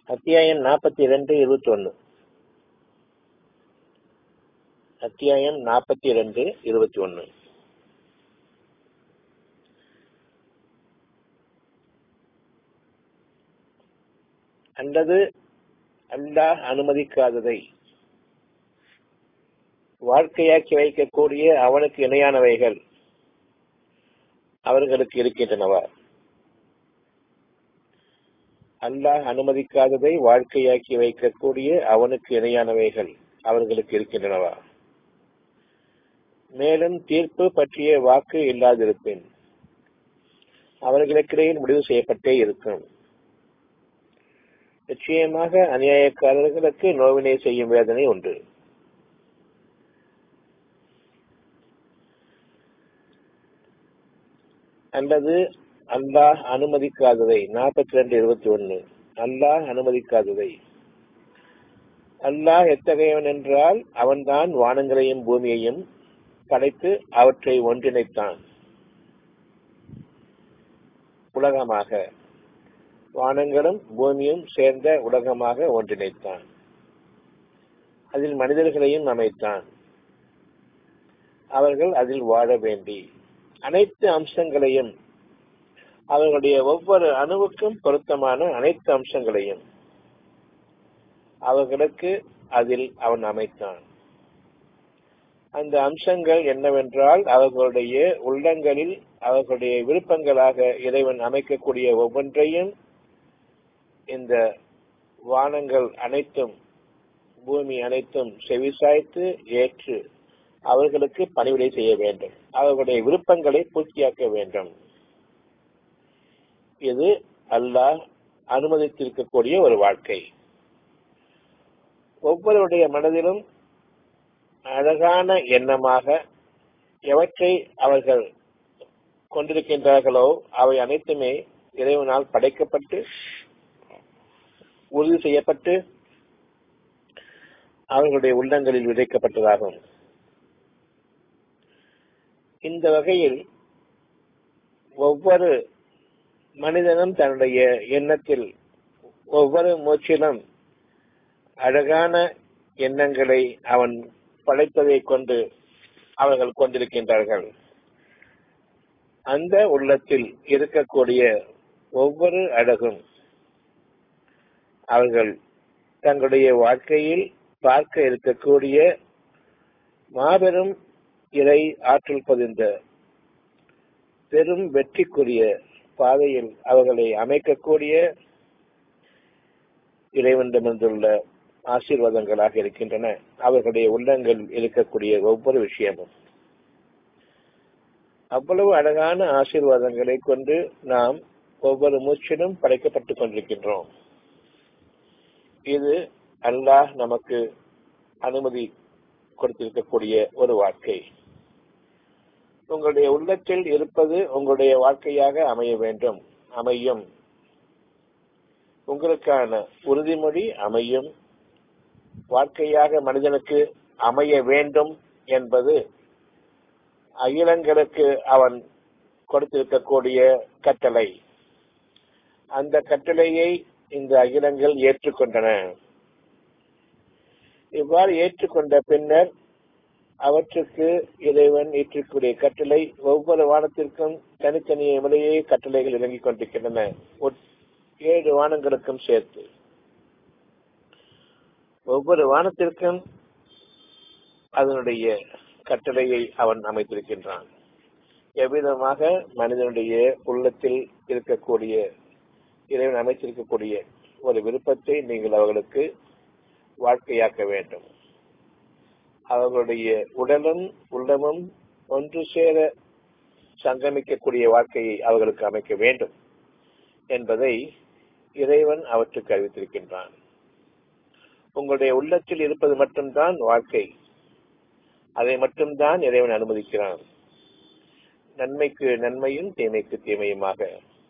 அத்தியாயம் நாற்பத்தி இரண்டு இருபத்தி ஒன்னு அத்தியாயம் நாற்பத்தி இரண்டு இருபத்தி ஒன்னு அல்லது அல்லாஹ் அனுமதிக்காததை வாழ்க்கையாக்கி வைக்கக்கூடிய அவனுக்கு இணையானவைகள் அவர்களுக்கு இருக்கின்றனவா அல்லாஹ் அனுமதிக்காததை வாழ்க்கையாக்கி வைக்கக்கூடிய அவனுக்கு இணையானவைகள் அவர்களுக்கு இருக்கின்றனவா மேலும் தீர்ப்பு பற்றிய வாக்கு இல்லாதிருப்பின் அவர்களுக்கிடையில் முடிவு செய்யப்பட்டே இருக்கும் நிச்சயமாக அநியாயக்காரர்களுக்கு நோவினை செய்யும் வேதனை உண்டு அல்லது அல்லாஹ் அனுமதிக்காததை நாற்பத்தி ரெண்டு இருபத்தி ஒன்னு அல்லாஹ் அனுமதிக்காததை அல்லாஹ் எத்தகையவன் என்றால் அவன்தான் வானங்களையும் பூமியையும் படைத்து அவற்றை ஒன்றிணைத்தான் உலகமாக வானங்களும் பூமியும் சேர்ந்த உலகமாக ஒன்றிணைத்தான் அதில் மனிதர்களையும் அமைத்தான் அவர்கள் அதில் வாழ வேண்டி அனைத்து அம்சங்களையும் அவர்களுடைய ஒவ்வொரு அணுவுக்கும் பொருத்தமான அனைத்து அம்சங்களையும் அவர்களுக்கு அதில் அவன் அமைத்தான் அந்த அம்சங்கள் என்னவென்றால் அவர்களுடைய உள்ளங்களில் அவர்களுடைய விருப்பங்களாக இறைவன் அமைக்கக்கூடிய ஒவ்வொன்றையும் இந்த வானங்கள் அனைத்தும் பூமி அனைத்தும் செவிசாய்த்து ஏற்று அவர்களுக்கு பணிவிடை செய்ய வேண்டும் அவர்களுடைய விருப்பங்களை பூர்த்தியாக்க வேண்டும் இது அல்லாஹ் அனுமதித்திருக்கக்கூடிய ஒரு வாழ்க்கை ஒவ்வொருடைய மனதிலும் அழகான எண்ணமாக எவற்றை அவர்கள் கொண்டிருக்கின்றார்களோ அவை அனைத்துமே இறைவனால் படைக்கப்பட்டு உறுதி செய்யப்பட்டு அவர்களுடைய உள்ளங்களில் விதைக்கப்பட்டதாகும் இந்த வகையில் ஒவ்வொரு மனிதனும் தன்னுடைய எண்ணத்தில் ஒவ்வொரு மூச்சிலும் அழகான எண்ணங்களை அவன் படைத்ததை கொண்டு அவர்கள் கொண்டிருக்கின்றார்கள் அந்த உள்ளத்தில் இருக்கக்கூடிய ஒவ்வொரு அழகும் அவர்கள் தங்களுடைய வாழ்க்கையில் பார்க்க இருக்கக்கூடிய மாபெரும் இறை ஆற்றல் பதிந்த பெரும் வெற்றிக்குரிய பாதையில் அவர்களை அமைக்கக்கூடிய இறைவனிடமிருந்துள்ள ஆசீர்வாதங்களாக இருக்கின்றன அவர்களுடைய உள்ளங்கள் இருக்கக்கூடிய ஒவ்வொரு விஷயமும் அவ்வளவு அழகான ஆசீர்வாதங்களை கொண்டு நாம் ஒவ்வொரு மூச்சிலும் படைக்கப்பட்டுக் கொண்டிருக்கின்றோம் இது அல்லாஹ் நமக்கு அனுமதி கொடுத்திருக்கக்கூடிய ஒரு வாழ்க்கை உங்களுடைய உள்ளத்தில் இருப்பது உங்களுடைய வாழ்க்கையாக அமைய வேண்டும் அமையும் உங்களுக்கான உறுதிமொழி அமையும் வாழ்க்கையாக மனிதனுக்கு அமைய வேண்டும் என்பது அகிலங்களுக்கு அவன் கொடுத்திருக்கக்கூடிய கட்டளை அந்த கட்டளையை இந்த அகிலங்கள் ஏற்றுக்கொண்டன இவ்வாறு ஏற்றுக்கொண்ட பின்னர் அவற்றுக்கு இறைவன் ஏற்றக்கூடிய கட்டளை ஒவ்வொரு வானத்திற்கும் தனித்தனிய முறையே கட்டளைகள் இறங்கிக் கொண்டிருக்கின்றன ஏழு வானங்களுக்கும் சேர்த்து ஒவ்வொரு வானத்திற்கும் அதனுடைய கட்டளையை அவன் அமைத்திருக்கின்றான் எவ்விதமாக மனிதனுடைய உள்ளத்தில் இருக்கக்கூடிய இறைவன் அமைத்திருக்கக்கூடிய ஒரு விருப்பத்தை நீங்கள் அவர்களுக்கு வாழ்க்கையாக்க வேண்டும் அவர்களுடைய உடலும் உள்ளமும் ஒன்று சேர சங்கமிக்கக்கூடிய வாழ்க்கையை அவர்களுக்கு அமைக்க வேண்டும் என்பதை இறைவன் அவற்றுக்கு அறிவித்திருக்கின்றான் உங்களுடைய உள்ளத்தில் இருப்பது மட்டும்தான் வாழ்க்கை அதை மட்டும்தான் இறைவன் அனுமதிக்கிறான் நன்மைக்கு நன்மையும் தீமைக்கு தீமையுமாக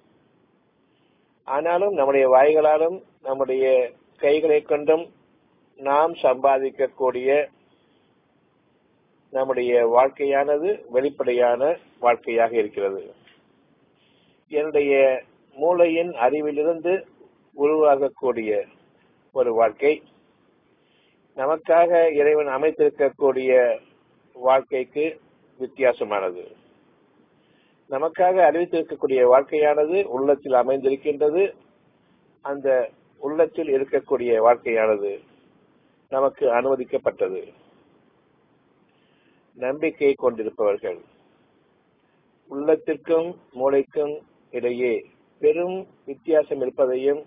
ஆனாலும் நம்முடைய வாய்களாலும் நம்முடைய கைகளை கொண்டும் நாம் சம்பாதிக்கக்கூடிய நம்முடைய வாழ்க்கையானது வெளிப்படையான வாழ்க்கையாக இருக்கிறது என்னுடைய மூளையின் அறிவிலிருந்து உருவாகக்கூடிய ஒரு வாழ்க்கை நமக்காக இறைவன் அமைத்திருக்கக்கூடிய வாழ்க்கைக்கு வித்தியாசமானது நமக்காக அறிவித்திருக்கக்கூடிய வாழ்க்கையானது உள்ளத்தில் அமைந்திருக்கின்றது அந்த உள்ளத்தில் இருக்கக்கூடிய வாழ்க்கையானது நமக்கு அனுமதிக்கப்பட்டது நம்பிக்கை கொண்டிருப்பவர்கள் உள்ளத்திற்கும் மூளைக்கும் இடையே பெரும் வித்தியாசம் இருப்பதையும்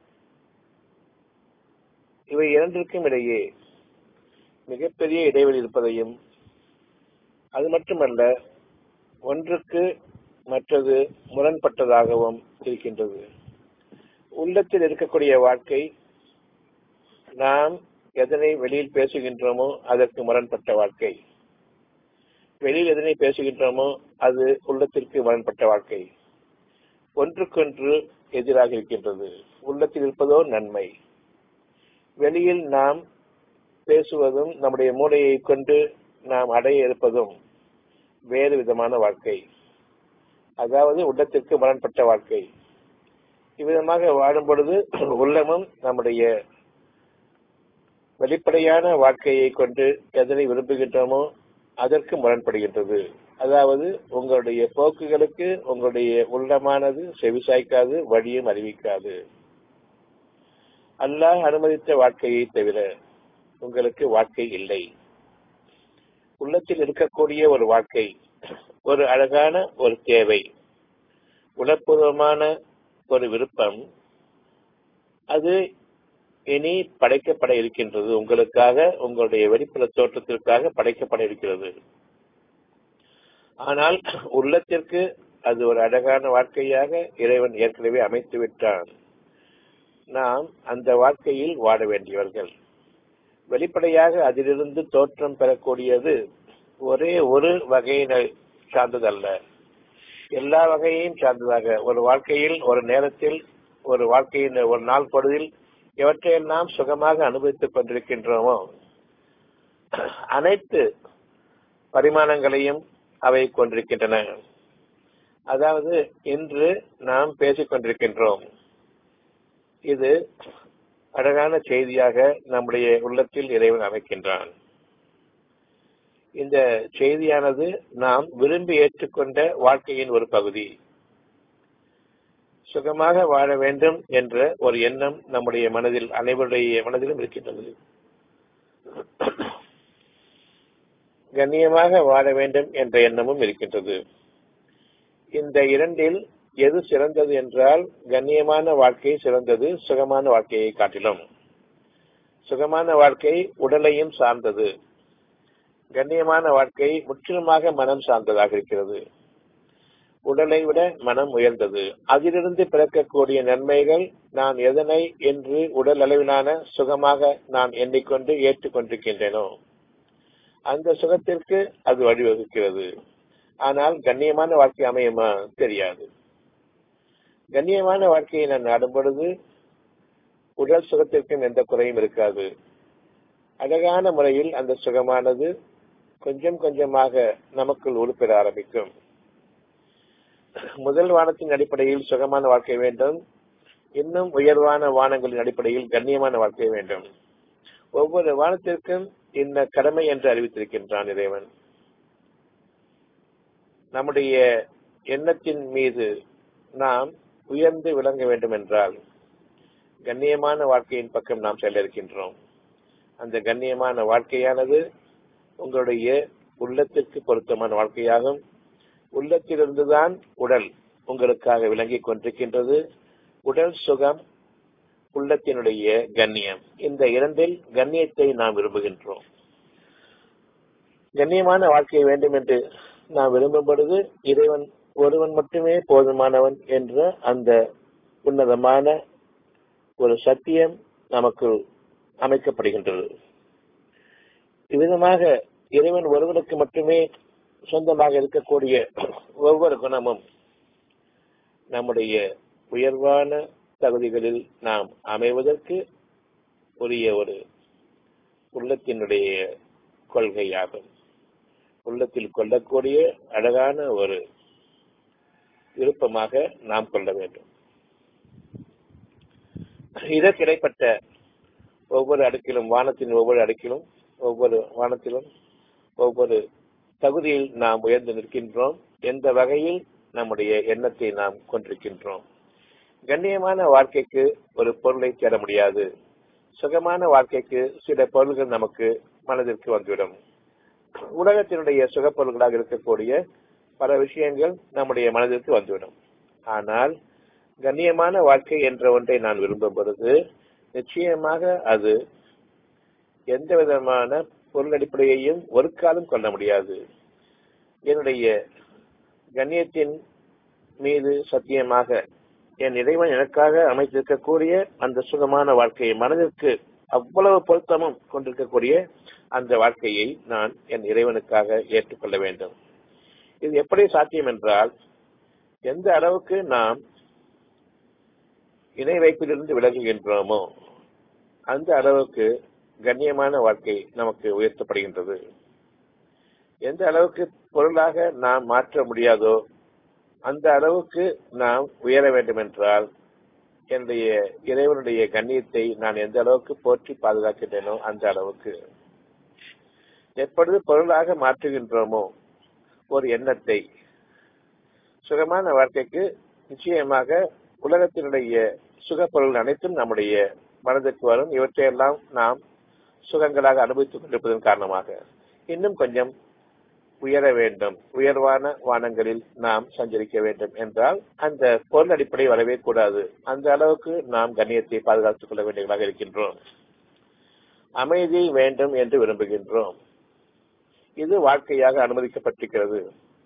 இவை இரண்டிற்கும் இடையே மிகப்பெரிய இடைவெளி இருப்பதையும் அது மட்டுமல்ல ஒன்றுக்கு மற்றது முரண்பட்டதாகவும் இருக்கின்றது உள்ளத்தில் இருக்கக்கூடிய வாழ்க்கை நாம் எதனை வெளியில் பேசுகின்றோமோ அதற்கு முரண்பட்ட வாழ்க்கை வெளியில் எதனை பேசுகின்றோமோ அது உள்ளத்திற்கு முரண்பட்ட வாழ்க்கை ஒன்றுக்கொன்று எதிராக இருக்கின்றது உள்ளத்தில் இருப்பதோ நன்மை வெளியில் நாம் பேசுவதும் நம்முடைய மூளையை கொண்டு நாம் அடைய இருப்பதும் வேறு விதமான வாழ்க்கை அதாவது உள்ளத்திற்கு முரண்பட்ட வாழ்க்கை இவ்விதமாக வாடும் பொழுது உள்ளமும் நம்முடைய வெளிப்படையான வாழ்க்கையை கொண்டு எதனை விரும்புகின்றோமோ அதற்கு முரண்படுகின்றது அதாவது உங்களுடைய போக்குகளுக்கு உங்களுடைய உள்ளமானது செவிசாய்க்காது வழியும் அறிவிக்காது அல்லாஹ் அனுமதித்த வாழ்க்கையை தவிர உங்களுக்கு வாழ்க்கை இல்லை உள்ளத்தில் இருக்கக்கூடிய ஒரு வாழ்க்கை ஒரு அழகான ஒரு தேவை உணர்பூர்வமான ஒரு விருப்பம் அது இனி படைக்கப்பட இருக்கின்றது உங்களுக்காக உங்களுடைய வெளிப்புற தோற்றத்திற்காக படைக்கப்பட இருக்கிறது ஆனால் உள்ளத்திற்கு அது ஒரு அழகான வாழ்க்கையாக இறைவன் ஏற்கனவே அமைத்து விட்டான் நாம் அந்த வாழ்க்கையில் வாழ வேண்டியவர்கள் வெளிப்படையாக அதிலிருந்து தோற்றம் பெறக்கூடியது ஒரே ஒரு வகையினை சார்ந்ததல்ல எல்லா வகையையும் சார்ந்ததாக ஒரு வாழ்க்கையில் ஒரு நேரத்தில் ஒரு வாழ்க்கையின் ஒரு நாள் பொழுதில் எவற்றையெல்லாம் சுகமாக அனுபவித்துக் கொண்டிருக்கின்றோமோ அனைத்து பரிமாணங்களையும் அவை கொண்டிருக்கின்றன அதாவது இன்று நாம் பேசிக் கொண்டிருக்கின்றோம் இது அழகான செய்தியாக நம்முடைய உள்ளத்தில் இறைவன் அமைக்கின்றான் இந்த செய்தியானது நாம் விரும்பி ஏற்றுக்கொண்ட வாழ்க்கையின் ஒரு பகுதி சுகமாக வாழ வேண்டும் என்ற ஒரு எண்ணம் நம்முடைய மனதில் அனைவருடைய மனதிலும் இருக்கின்றது கண்ணியமாக வாழ வேண்டும் என்ற எண்ணமும் இருக்கின்றது இந்த இரண்டில் எது சிறந்தது என்றால் கண்ணியமான வாழ்க்கை சிறந்தது சுகமான வாழ்க்கையை காட்டிலும் சுகமான வாழ்க்கை உடலையும் சார்ந்தது கண்ணியமான வாழ்க்கை முற்றிலுமாக மனம் சார்ந்ததாக இருக்கிறது உடலை விட மனம் உயர்ந்தது அதிலிருந்து பிறக்கக்கூடிய நன்மைகள் நான் எதனை என்று உடல் அளவிலான சுகமாக நான் எண்ணிக்கொண்டு ஏற்றுக்கொண்டிருக்கின்றேனோ அந்த சுகத்திற்கு அது வழிவகுக்கிறது ஆனால் கண்ணியமான வாழ்க்கை அமையுமா தெரியாது கண்ணியமான வாழ்க்கையை நான் நாடும் பொழுது உடல் சுகத்திற்கும் எந்த குறையும் இருக்காது அழகான முறையில் அந்த சுகமானது கொஞ்சம் கொஞ்சமாக நமக்குள் உருப்பெற ஆரம்பிக்கும் முதல் வானத்தின் அடிப்படையில் சுகமான வாழ்க்கை வேண்டும் இன்னும் உயர்வான வானங்களின் அடிப்படையில் கண்ணியமான வாழ்க்கை வேண்டும் ஒவ்வொரு வானத்திற்கும் இன்ன கடமை என்று அறிவித்திருக்கின்றான் இறைவன் நம்முடைய எண்ணத்தின் மீது நாம் உயர்ந்து விளங்க வேண்டும் என்றால் கண்ணியமான வாழ்க்கையின் பக்கம் நாம் செல்ல இருக்கின்றோம் அந்த கண்ணியமான வாழ்க்கையானது உங்களுடைய உள்ளத்திற்கு பொருத்தமான வாழ்க்கையாகும் உள்ளத்திலிருந்துதான் உடல் உங்களுக்காக விளங்கிக் கொண்டிருக்கின்றது உடல் சுகம் உள்ளத்தினுடைய கண்ணியம் இந்த இரண்டில் கண்ணியத்தை நாம் விரும்புகின்றோம் கண்ணியமான வாழ்க்கை வேண்டும் என்று நாம் விரும்பும் பொழுது இறைவன் ஒருவன் மட்டுமே போதுமானவன் என்ற அந்த உன்னதமான ஒரு சத்தியம் நமக்கு அமைக்கப்படுகின்றது இவ்விதமாக இறைவன் ஒருவனுக்கு மட்டுமே சொந்தமாக இருக்கக்கூடிய ஒவ்வொரு குணமும் நம்முடைய உயர்வான தகுதிகளில் நாம் அமைவதற்கு உரிய ஒரு உள்ளத்தினுடைய கொள்கையாகும் உள்ளத்தில் கொள்ளக்கூடிய அழகான ஒரு விருப்பமாக நாம் கொள்ள வேண்டும் இதற்கு இடைப்பட்ட ஒவ்வொரு அடுக்கிலும் வானத்தின் ஒவ்வொரு அடுக்கிலும் ஒவ்வொரு வானத்திலும் ஒவ்வொரு தகுதியில் நாம் உயர்ந்து நிற்கின்றோம் எந்த வகையில் நம்முடைய எண்ணத்தை நாம் கொண்டிருக்கின்றோம் கண்ணியமான வாழ்க்கைக்கு ஒரு பொருளை தேட முடியாது சுகமான வாழ்க்கைக்கு சில பொருள்கள் நமக்கு மனதிற்கு வந்துவிடும் உலகத்தினுடைய சுகப்பொருள்களாக இருக்கக்கூடிய பல விஷயங்கள் நம்முடைய மனதிற்கு வந்துவிடும் ஆனால் கண்ணியமான வாழ்க்கை என்ற ஒன்றை நான் விரும்பும் பொழுது நிச்சயமாக அது எந்த விதமான பொருள் அடிப்படையையும் ஒரு காலம் கொள்ள முடியாது என்னுடைய கண்ணியத்தின் மீது சத்தியமாக என் இறைவன் எனக்காக அமைத்திருக்கக்கூடிய அந்த சுகமான வாழ்க்கையை மனதிற்கு அவ்வளவு பொருத்தமும் கொண்டிருக்கக்கூடிய அந்த வாழ்க்கையை நான் என் இறைவனுக்காக ஏற்றுக்கொள்ள வேண்டும் இது எப்படி சாத்தியம் என்றால் எந்த அளவுக்கு நாம் இணை வைப்பிலிருந்து விலகுகின்றோமோ அந்த அளவுக்கு கண்ணியமான வாழ்க்கை நமக்கு உயர்த்தப்படுகின்றது எந்த அளவுக்கு பொருளாக நாம் மாற்ற முடியாதோ அந்த அளவுக்கு நாம் உயர வேண்டும் என்றால் என்னுடைய இறைவனுடைய கண்ணியத்தை நான் எந்த அளவுக்கு போற்றி பாதுகாக்கின்றேனோ அந்த அளவுக்கு எப்பொழுது பொருளாக மாற்றுகின்றோமோ ஒரு எண்ணத்தை சுகமான வாழ்க்கைக்கு நிச்சயமாக உலகத்தினுடைய சுக பொருள் அனைத்தும் நம்முடைய மனதிற்கு வரும் இவற்றையெல்லாம் நாம் சுகங்களாக அனுபவித்துக் கொண்டிருப்பதன் காரணமாக இன்னும் கொஞ்சம் உயர வேண்டும் உயர்வான வானங்களில் நாம் சஞ்சரிக்க வேண்டும் என்றால் அந்த பொருள் அடிப்படை வரவே கூடாது அந்த அளவுக்கு நாம் கண்ணியத்தை பாதுகாத்துக் கொள்ள வேண்டியவர்களாக இருக்கின்றோம் அமைதி வேண்டும் என்று விரும்புகின்றோம் இது வாழ்க்கையாக அனுமதிக்கப்பட்டிருக்கிறது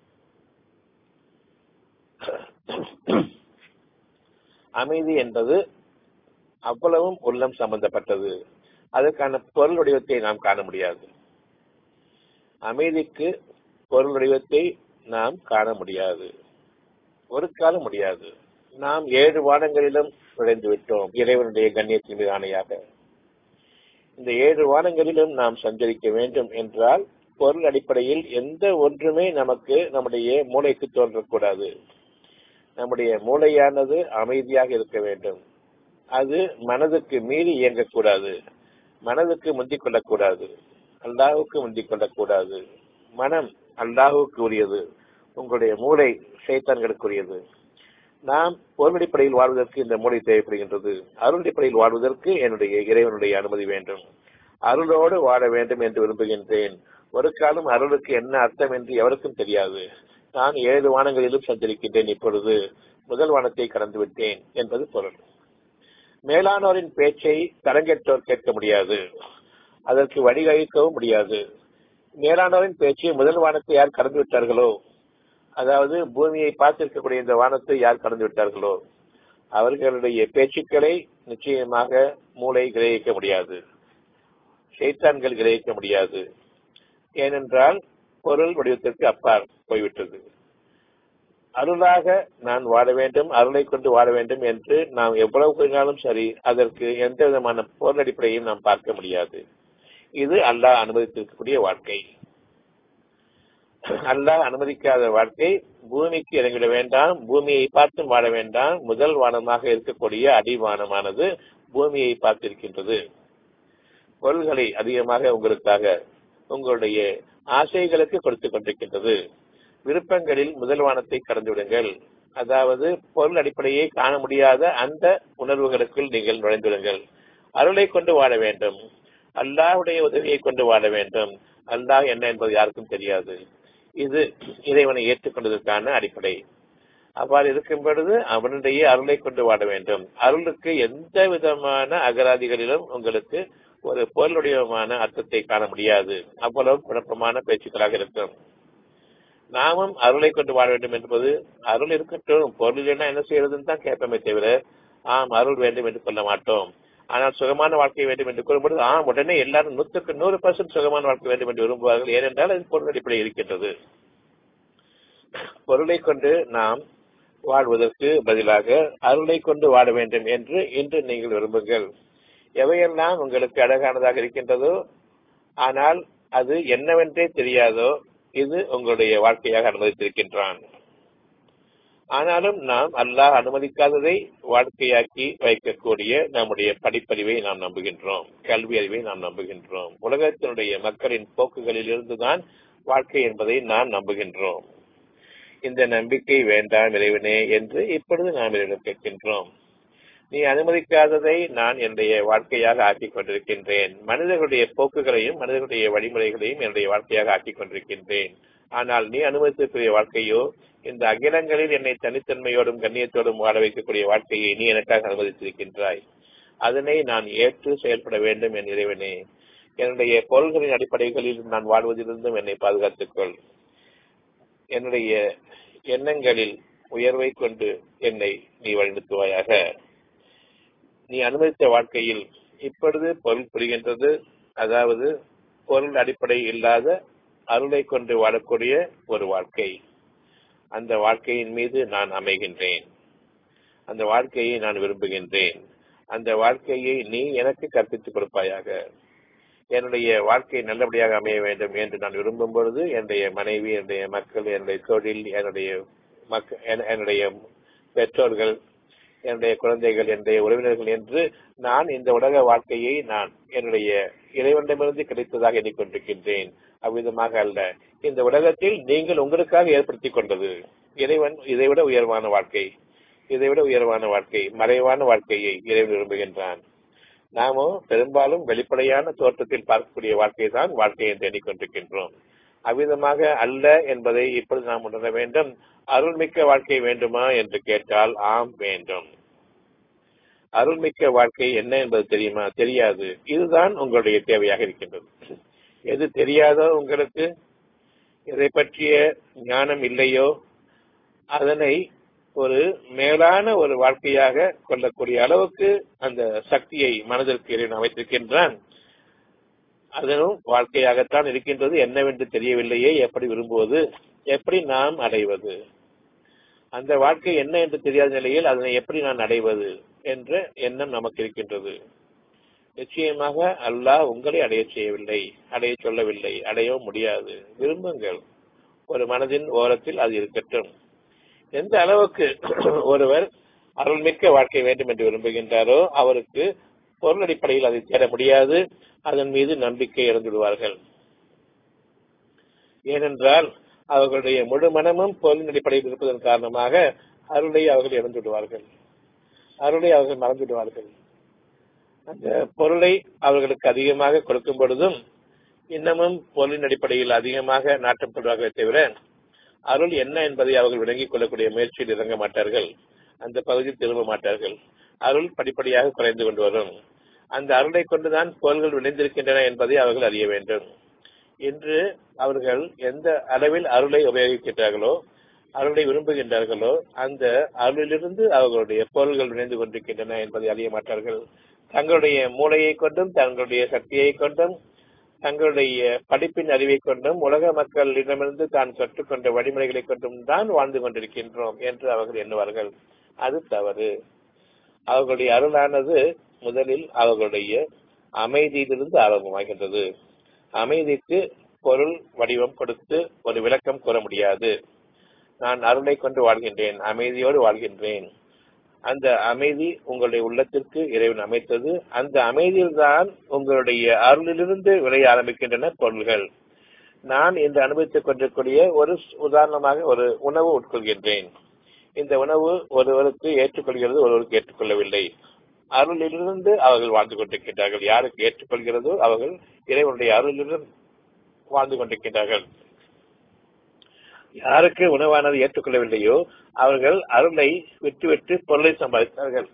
அமைதி என்பது அவ்வளவும் உள்ளம் சம்பந்தப்பட்டது அதற்கான பொருள் வடிவத்தை நாம் காண முடியாது அமைதிக்கு பொருள் வடிவத்தை நாம் காண முடியாது ஒரு காலம் முடியாது நாம் ஏழு வானங்களிலும் நுழைந்து விட்டோம் இறைவனுடைய கண்ணியத்தின் மீது ஆணையாக இந்த ஏழு வானங்களிலும் நாம் சஞ்சரிக்க வேண்டும் என்றால் பொருள் அடிப்படையில் எந்த ஒன்றுமே நமக்கு நம்முடைய மூளைக்கு தோன்றக்கூடாது நம்முடைய மூளையானது அமைதியாக இருக்க வேண்டும் அது மனதுக்கு மீறி இயங்கக்கூடாது மனதுக்கு முந்திக் கொள்ளக்கூடாது அல்லாஹுக்கு முந்திக் கொள்ளக்கூடாது மனம் அல்லாஹுக்கு உரியது உங்களுடைய மூளை சைத்தான்களுக்குரியது நாம் பொருள் அடிப்படையில் வாழ்வதற்கு இந்த மூளை தேவைப்படுகின்றது அருள் அடிப்படையில் வாழ்வதற்கு என்னுடைய இறைவனுடைய அனுமதி வேண்டும் அருளோடு வாழ வேண்டும் என்று விரும்புகின்றேன் ஒரு காலம் அருளுக்கு என்ன அர்த்தம் என்று எவருக்கும் தெரியாது நான் ஏழு வானங்களிலும் சஞ்சரிக்கின்றேன் இப்பொழுது முதல் வானத்தை கடந்து விட்டேன் என்பது பொருள் மேலானோரின் பேச்சை தரங்கெட்டோர் கேட்க முடியாது அதற்கு வழிவகுக்கவும் முடியாது மேலானோரின் பேச்சை முதல் வானத்தை யார் கடந்து விட்டார்களோ அதாவது பூமியை பார்த்திருக்கக்கூடிய இந்த வானத்தை யார் கடந்து விட்டார்களோ அவர்களுடைய பேச்சுக்களை நிச்சயமாக மூளை கிரகிக்க முடியாது சைத்தான்கள் கிரகிக்க முடியாது ஏனென்றால் பொருள் வடிவத்திற்கு அப்பால் போய்விட்டது அருளாக நான் வாழ வேண்டும் அருளை கொண்டு வாழ வேண்டும் என்று நாம் எவ்வளவு கூறினாலும் சரி அதற்கு எந்த விதமான பொருள் அடிப்படையும் நாம் பார்க்க முடியாது இது அல்லாஹ் அனுமதித்திருக்கக்கூடிய வாழ்க்கை அல்லாஹ் அனுமதிக்காத வாழ்க்கை பூமிக்கு இறங்கிட வேண்டாம் பூமியை பார்த்தும் வாழ வேண்டாம் முதல் வானமாக இருக்கக்கூடிய அடிவானமானது பூமியை பார்த்திருக்கின்றது பொருள்களை அதிகமாக உங்களுக்காக உங்களுடைய ஆசைகளுக்கு கொடுத்துக் கொண்டிருக்கின்றது விருப்பங்களில் முதல் வானத்தை கடந்து விடுங்கள் அதாவது பொருள் அடிப்படையை காண முடியாத அந்த உணர்வுகளுக்குள் நீங்கள் நுழைந்துவிடுங்கள் அருளை கொண்டு வாழ வேண்டும் அல்லாஹுடைய உதவியை கொண்டு வாழ வேண்டும் அல்லாஹ் என்ன என்பது யாருக்கும் தெரியாது இது இறைவனை ஏற்றுக்கொண்டதற்கான அடிப்படை அவ்வாறு இருக்கும் பொழுது அவனுடைய அருளை கொண்டு வாழ வேண்டும் அருளுக்கு எந்த விதமான அகராதிகளிலும் உங்களுக்கு ஒரு பொருளுடையமான அர்த்தத்தை காண முடியாது அவ்வளவு குழப்பமான பேச்சுக்களாக இருக்கும் நாமும் அருளை கொண்டு வாழ வேண்டும் என்பது அருள் இருக்கட்டும் பொருள் என்ன என்ன செய்யறதுன்னு தான் கேட்போமே தவிர ஆம் அருள் வேண்டும் என்று கொள்ள மாட்டோம் ஆனால் சுகமான வாழ்க்கை வேண்டும் என்று கூறும்போது ஆம் உடனே எல்லாரும் நூற்றுக்கு நூறு பர்சன்ட் சுகமான வாழ்க்கை வேண்டும் என்று விரும்புவார்கள் ஏனென்றால் அது பொருள் அடிப்படை இருக்கின்றது பொருளை கொண்டு நாம் வாழ்வதற்கு பதிலாக அருளை கொண்டு வாழ வேண்டும் என்று இன்று நீங்கள் விரும்புங்கள் எவையெல்லாம் உங்களுக்கு அழகானதாக இருக்கின்றதோ ஆனால் அது என்னவென்றே தெரியாதோ இது உங்களுடைய வாழ்க்கையாக அனுமதித்திருக்கின்றான் ஆனாலும் நாம் அல்லாஹ் அனுமதிக்காததை வாழ்க்கையாக்கி வைக்கக்கூடிய நம்முடைய படிப்பறிவை நாம் நம்புகின்றோம் கல்வி அறிவை நாம் நம்புகின்றோம் உலகத்தினுடைய மக்களின் போக்குகளில் இருந்துதான் வாழ்க்கை என்பதை நாம் நம்புகின்றோம் இந்த நம்பிக்கை வேண்டாம் இறைவனே என்று இப்பொழுது நாம் இறைவனிடம் கேட்கின்றோம் நீ அனுமதிக்காததை நான் என்னுடைய வாழ்க்கையாக ஆக்கிக் கொண்டிருக்கின்றேன் மனிதர்களுடைய போக்குகளையும் மனிதர்களுடைய வழிமுறைகளையும் என்னுடைய வாழ்க்கையாக ஆக்கிக் கொண்டிருக்கின்றேன் ஆனால் நீ அனுமதித்திருக்கிற வாழ்க்கையோ இந்த அகிலங்களில் என்னை தனித்தன்மையோடும் கண்ணியத்தோடும் வாழ வைக்கக்கூடிய வாழ்க்கையை நீ எனக்காக அனுமதித்திருக்கின்றாய் அதனை நான் ஏற்று செயல்பட வேண்டும் என் இறைவனே என்னுடைய பொருள்களின் அடிப்படைகளில் நான் வாழ்வதிலிருந்தும் என்னை பாதுகாத்துக்கொள் என்னுடைய எண்ணங்களில் உயர்வை கொண்டு என்னை நீ வழிநடத்துவாயாக நீ அனுமதித்த வாழ்க்கையில் இப்பொழுது பொருள் புரிகின்றது அதாவது பொருள் அடிப்படை இல்லாத அருளை கொண்டு வாழக்கூடிய ஒரு வாழ்க்கை அந்த வாழ்க்கையின் மீது நான் அமைகின்றேன் அந்த வாழ்க்கையை நான் விரும்புகின்றேன் அந்த வாழ்க்கையை நீ எனக்கு கற்பித்துக் கொடுப்பாயாக என்னுடைய வாழ்க்கை நல்லபடியாக அமைய வேண்டும் என்று நான் விரும்பும் பொழுது என்னுடைய மனைவி என்னுடைய மக்கள் என்னுடைய தொழில் என்னுடைய மக்க என்னுடைய பெற்றோர்கள் என்னுடைய குழந்தைகள் என்னுடைய உறவினர்கள் என்று நான் இந்த உலக வாழ்க்கையை நான் என்னுடைய இறைவனிடமிருந்து கிடைத்ததாக எண்ணிக்கொண்டிருக்கின்றேன் அவ்விதமாக அல்ல இந்த உலகத்தில் நீங்கள் உங்களுக்காக ஏற்படுத்திக் கொண்டது இறைவன் இதைவிட உயர்வான வாழ்க்கை இதைவிட உயர்வான வாழ்க்கை மறைவான வாழ்க்கையை இறைவன் விரும்புகின்றான் நாமோ பெரும்பாலும் வெளிப்படையான தோற்றத்தில் பார்க்கக்கூடிய வாழ்க்கை தான் வாழ்க்கை என்று எண்ணிக்கொண்டிருக்கின்றோம் அவ்விதமாக அல்ல என்பதை இப்பொழுது நாம் உணர வேண்டும் அருள்மிக்க வாழ்க்கை வேண்டுமா என்று கேட்டால் ஆம் வேண்டும் அருள்மிக்க வாழ்க்கை என்ன என்பது தெரியுமா தெரியாது இதுதான் உங்களுடைய தேவையாக இருக்கின்றது எது தெரியாதோ உங்களுக்கு எதை பற்றிய ஞானம் இல்லையோ அதனை ஒரு மேலான ஒரு வாழ்க்கையாக கொள்ளக்கூடிய அளவுக்கு அந்த சக்தியை மனதிற்கு இறைவன் அமைத்திருக்கின்றான் அதனும் வாழ்க்கையாகத்தான் இருக்கின்றது என்னவென்று தெரியவில்லையே எப்படி விரும்புவது எப்படி நாம் அடைவது அந்த வாழ்க்கை என்ன என்று தெரியாத நிலையில் அதனை எப்படி நான் அடைவது என்ற எண்ணம் நமக்கு இருக்கின்றது நிச்சயமாக அல்லாஹ் உங்களை அடைய செய்யவில்லை அடைய சொல்லவில்லை அடையவும் முடியாது விரும்புங்கள் ஒரு மனதின் ஓரத்தில் அது இருக்கட்டும் எந்த அளவுக்கு ஒருவர் அருள்மிக்க வாழ்க்கை வேண்டும் என்று விரும்புகின்றாரோ அவருக்கு பொருள் அடிப்படையில் அதை தேட முடியாது அதன் மீது நம்பிக்கை இழந்துவிடுவார்கள் ஏனென்றால் அவர்களுடைய முழு மனமும் பொருளின் அடிப்படையில் இருப்பதன் காரணமாக அருளை அவர்கள் இழந்து விடுவார்கள் அருளை அவர்கள் மறந்து விடுவார்கள் அந்த பொருளை அவர்களுக்கு அதிகமாக கொடுக்கும் பொழுதும் இன்னமும் பொருளின் அடிப்படையில் அதிகமாக நாட்டப்படுவார்களே தவிர அருள் என்ன என்பதை அவர்கள் விளங்கிக் கொள்ளக்கூடிய முயற்சியில் இறங்க மாட்டார்கள் அந்த பகுதியில் திரும்ப மாட்டார்கள் அருள் படிப்படியாக குறைந்து கொண்டு வரும் அந்த அருளை கொண்டுதான் பொருள்கள் விளைந்திருக்கின்றன என்பதை அவர்கள் அறிய வேண்டும் இன்று அவர்கள் எந்த அளவில் அருளை உபயோகிக்கின்றார்களோ அருளை விரும்புகின்றார்களோ அந்த அருளிலிருந்து அவர்களுடைய பொருள்கள் விளைந்து கொண்டிருக்கின்றன என்பதை அறிய மாட்டார்கள் தங்களுடைய மூளையை கொண்டும் தங்களுடைய சக்தியை கொண்டும் தங்களுடைய படிப்பின் அறிவை கொண்டும் உலக மக்களிடமிருந்து தான் கற்றுக்கொண்ட வழிமுறைகளை கொண்டும் தான் வாழ்ந்து கொண்டிருக்கின்றோம் என்று அவர்கள் எண்ணுவார்கள் அது தவறு அவர்களுடைய அருளானது முதலில் அவர்களுடைய அமைதியிலிருந்து ஆரம்பமாகின்றது அமைதிக்கு பொருள் வடிவம் கொடுத்து ஒரு விளக்கம் கூற முடியாது நான் அருளை கொண்டு வாழ்கின்றேன் அமைதியோடு வாழ்கின்றேன் அந்த அமைதி உங்களுடைய உள்ளத்திற்கு இறைவன் அமைத்தது அந்த அமைதியில்தான் உங்களுடைய அருளிலிருந்து விளைய ஆரம்பிக்கின்றன பொருள்கள் நான் இன்று அனுபவித்துக் கொண்டிருக்கூடிய ஒரு உதாரணமாக ஒரு உணவு உட்கொள்கின்றேன் இந்த உணவு ஒருவருக்கு ஏற்றுக்கொள்கிறது ஒருவருக்கு ஏற்றுக்கொள்ளவில்லை அருளிலிருந்து அவர்கள் வாழ்ந்து கொண்டிருக்கின்றார்கள் யாருக்கு ஏற்றுக்கொள்கிறதோ அவர்கள் இறைவனுடைய அருளிலிருந்து வாழ்ந்து கொண்டிருக்கின்றார்கள் யாருக்கு உணவானது ஏற்றுக்கொள்ளவில்லையோ அவர்கள் அருளை விட்டுவிட்டு பொருளை சம்பாதித்தார்கள்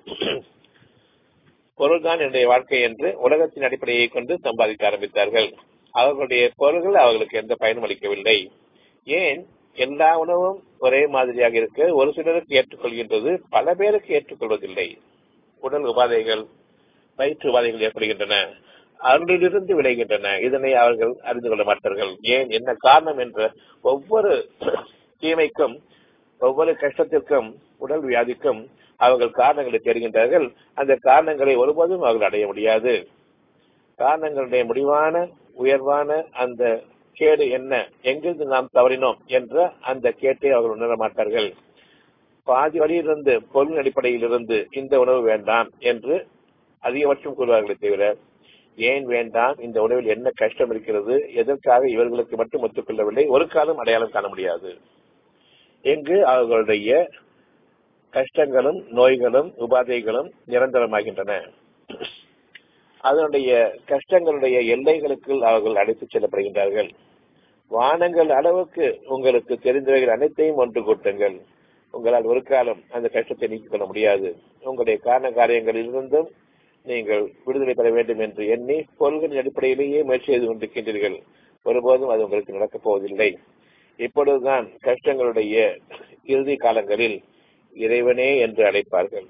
பொருள்தான் என்னுடைய வாழ்க்கை என்று உலகத்தின் அடிப்படையை கொண்டு சம்பாதிக்க ஆரம்பித்தார்கள் அவர்களுடைய பொருள்கள் அவர்களுக்கு எந்த பயனும் அளிக்கவில்லை ஏன் எல்லா உணவும் ஒரே மாதிரியாக இருக்க ஒரு சிலருக்கு ஏற்றுக்கொள்கின்றது பல பேருக்கு ஏற்றுக்கொள்வதில்லை உடல் உபாதைகள் வயிற்று உபாதைகள் ஏற்படுகின்றன அருளிலிருந்து விளைகின்றன இதனை அவர்கள் அறிந்து கொள்ள மாட்டார்கள் ஏன் என்ன காரணம் என்ற ஒவ்வொரு தீமைக்கும் ஒவ்வொரு கஷ்டத்திற்கும் உடல் வியாதிக்கும் அவர்கள் காரணங்களை தேடுகின்றார்கள் அந்த காரணங்களை ஒருபோதும் அவர்கள் அடைய முடியாது காரணங்களுடைய முடிவான உயர்வான அந்த கேடு என்ன எங்கிருந்து நாம் தவறினோம் என்ற அந்த கேட்டை அவர்கள் உணர மாட்டார்கள் பாதி வழியிலிருந்து பொருள் அடிப்படையில் இருந்து இந்த உணவு வேண்டாம் என்று அதிகபட்சம் கூறுவார்களே தவிர ஏன் வேண்டாம் இந்த உணவில் என்ன கஷ்டம் இருக்கிறது எதற்காக இவர்களுக்கு மட்டும் ஒத்துக்கொள்ளவில்லை ஒரு காலம் அடையாளம் காண முடியாது எங்கு அவர்களுடைய கஷ்டங்களும் நோய்களும் உபாதைகளும் நிரந்தரமாகின்றன அதனுடைய கஷ்டங்களுடைய எல்லைகளுக்குள் அவர்கள் அழைத்துச் செல்லப்படுகின்றார்கள் வானங்கள் அளவுக்கு உங்களுக்கு தெரிந்தவைகள் அனைத்தையும் ஒன்று கூட்டுங்கள் உங்களால் ஒரு காலம் அந்த கஷ்டத்தை நீக்கிக் கொள்ள முடியாது உங்களுடைய காரண காரியங்களில் இருந்தும் நீங்கள் விடுதலை பெற வேண்டும் என்று எண்ணி பொருள்களின் அடிப்படையிலேயே முயற்சி செய்து கொண்டிருக்கின்றீர்கள் ஒருபோதும் அது உங்களுக்கு நடக்கப் போவதில்லை இப்பொழுதுதான் கஷ்டங்களுடைய இறுதி காலங்களில் இறைவனே என்று அழைப்பார்கள்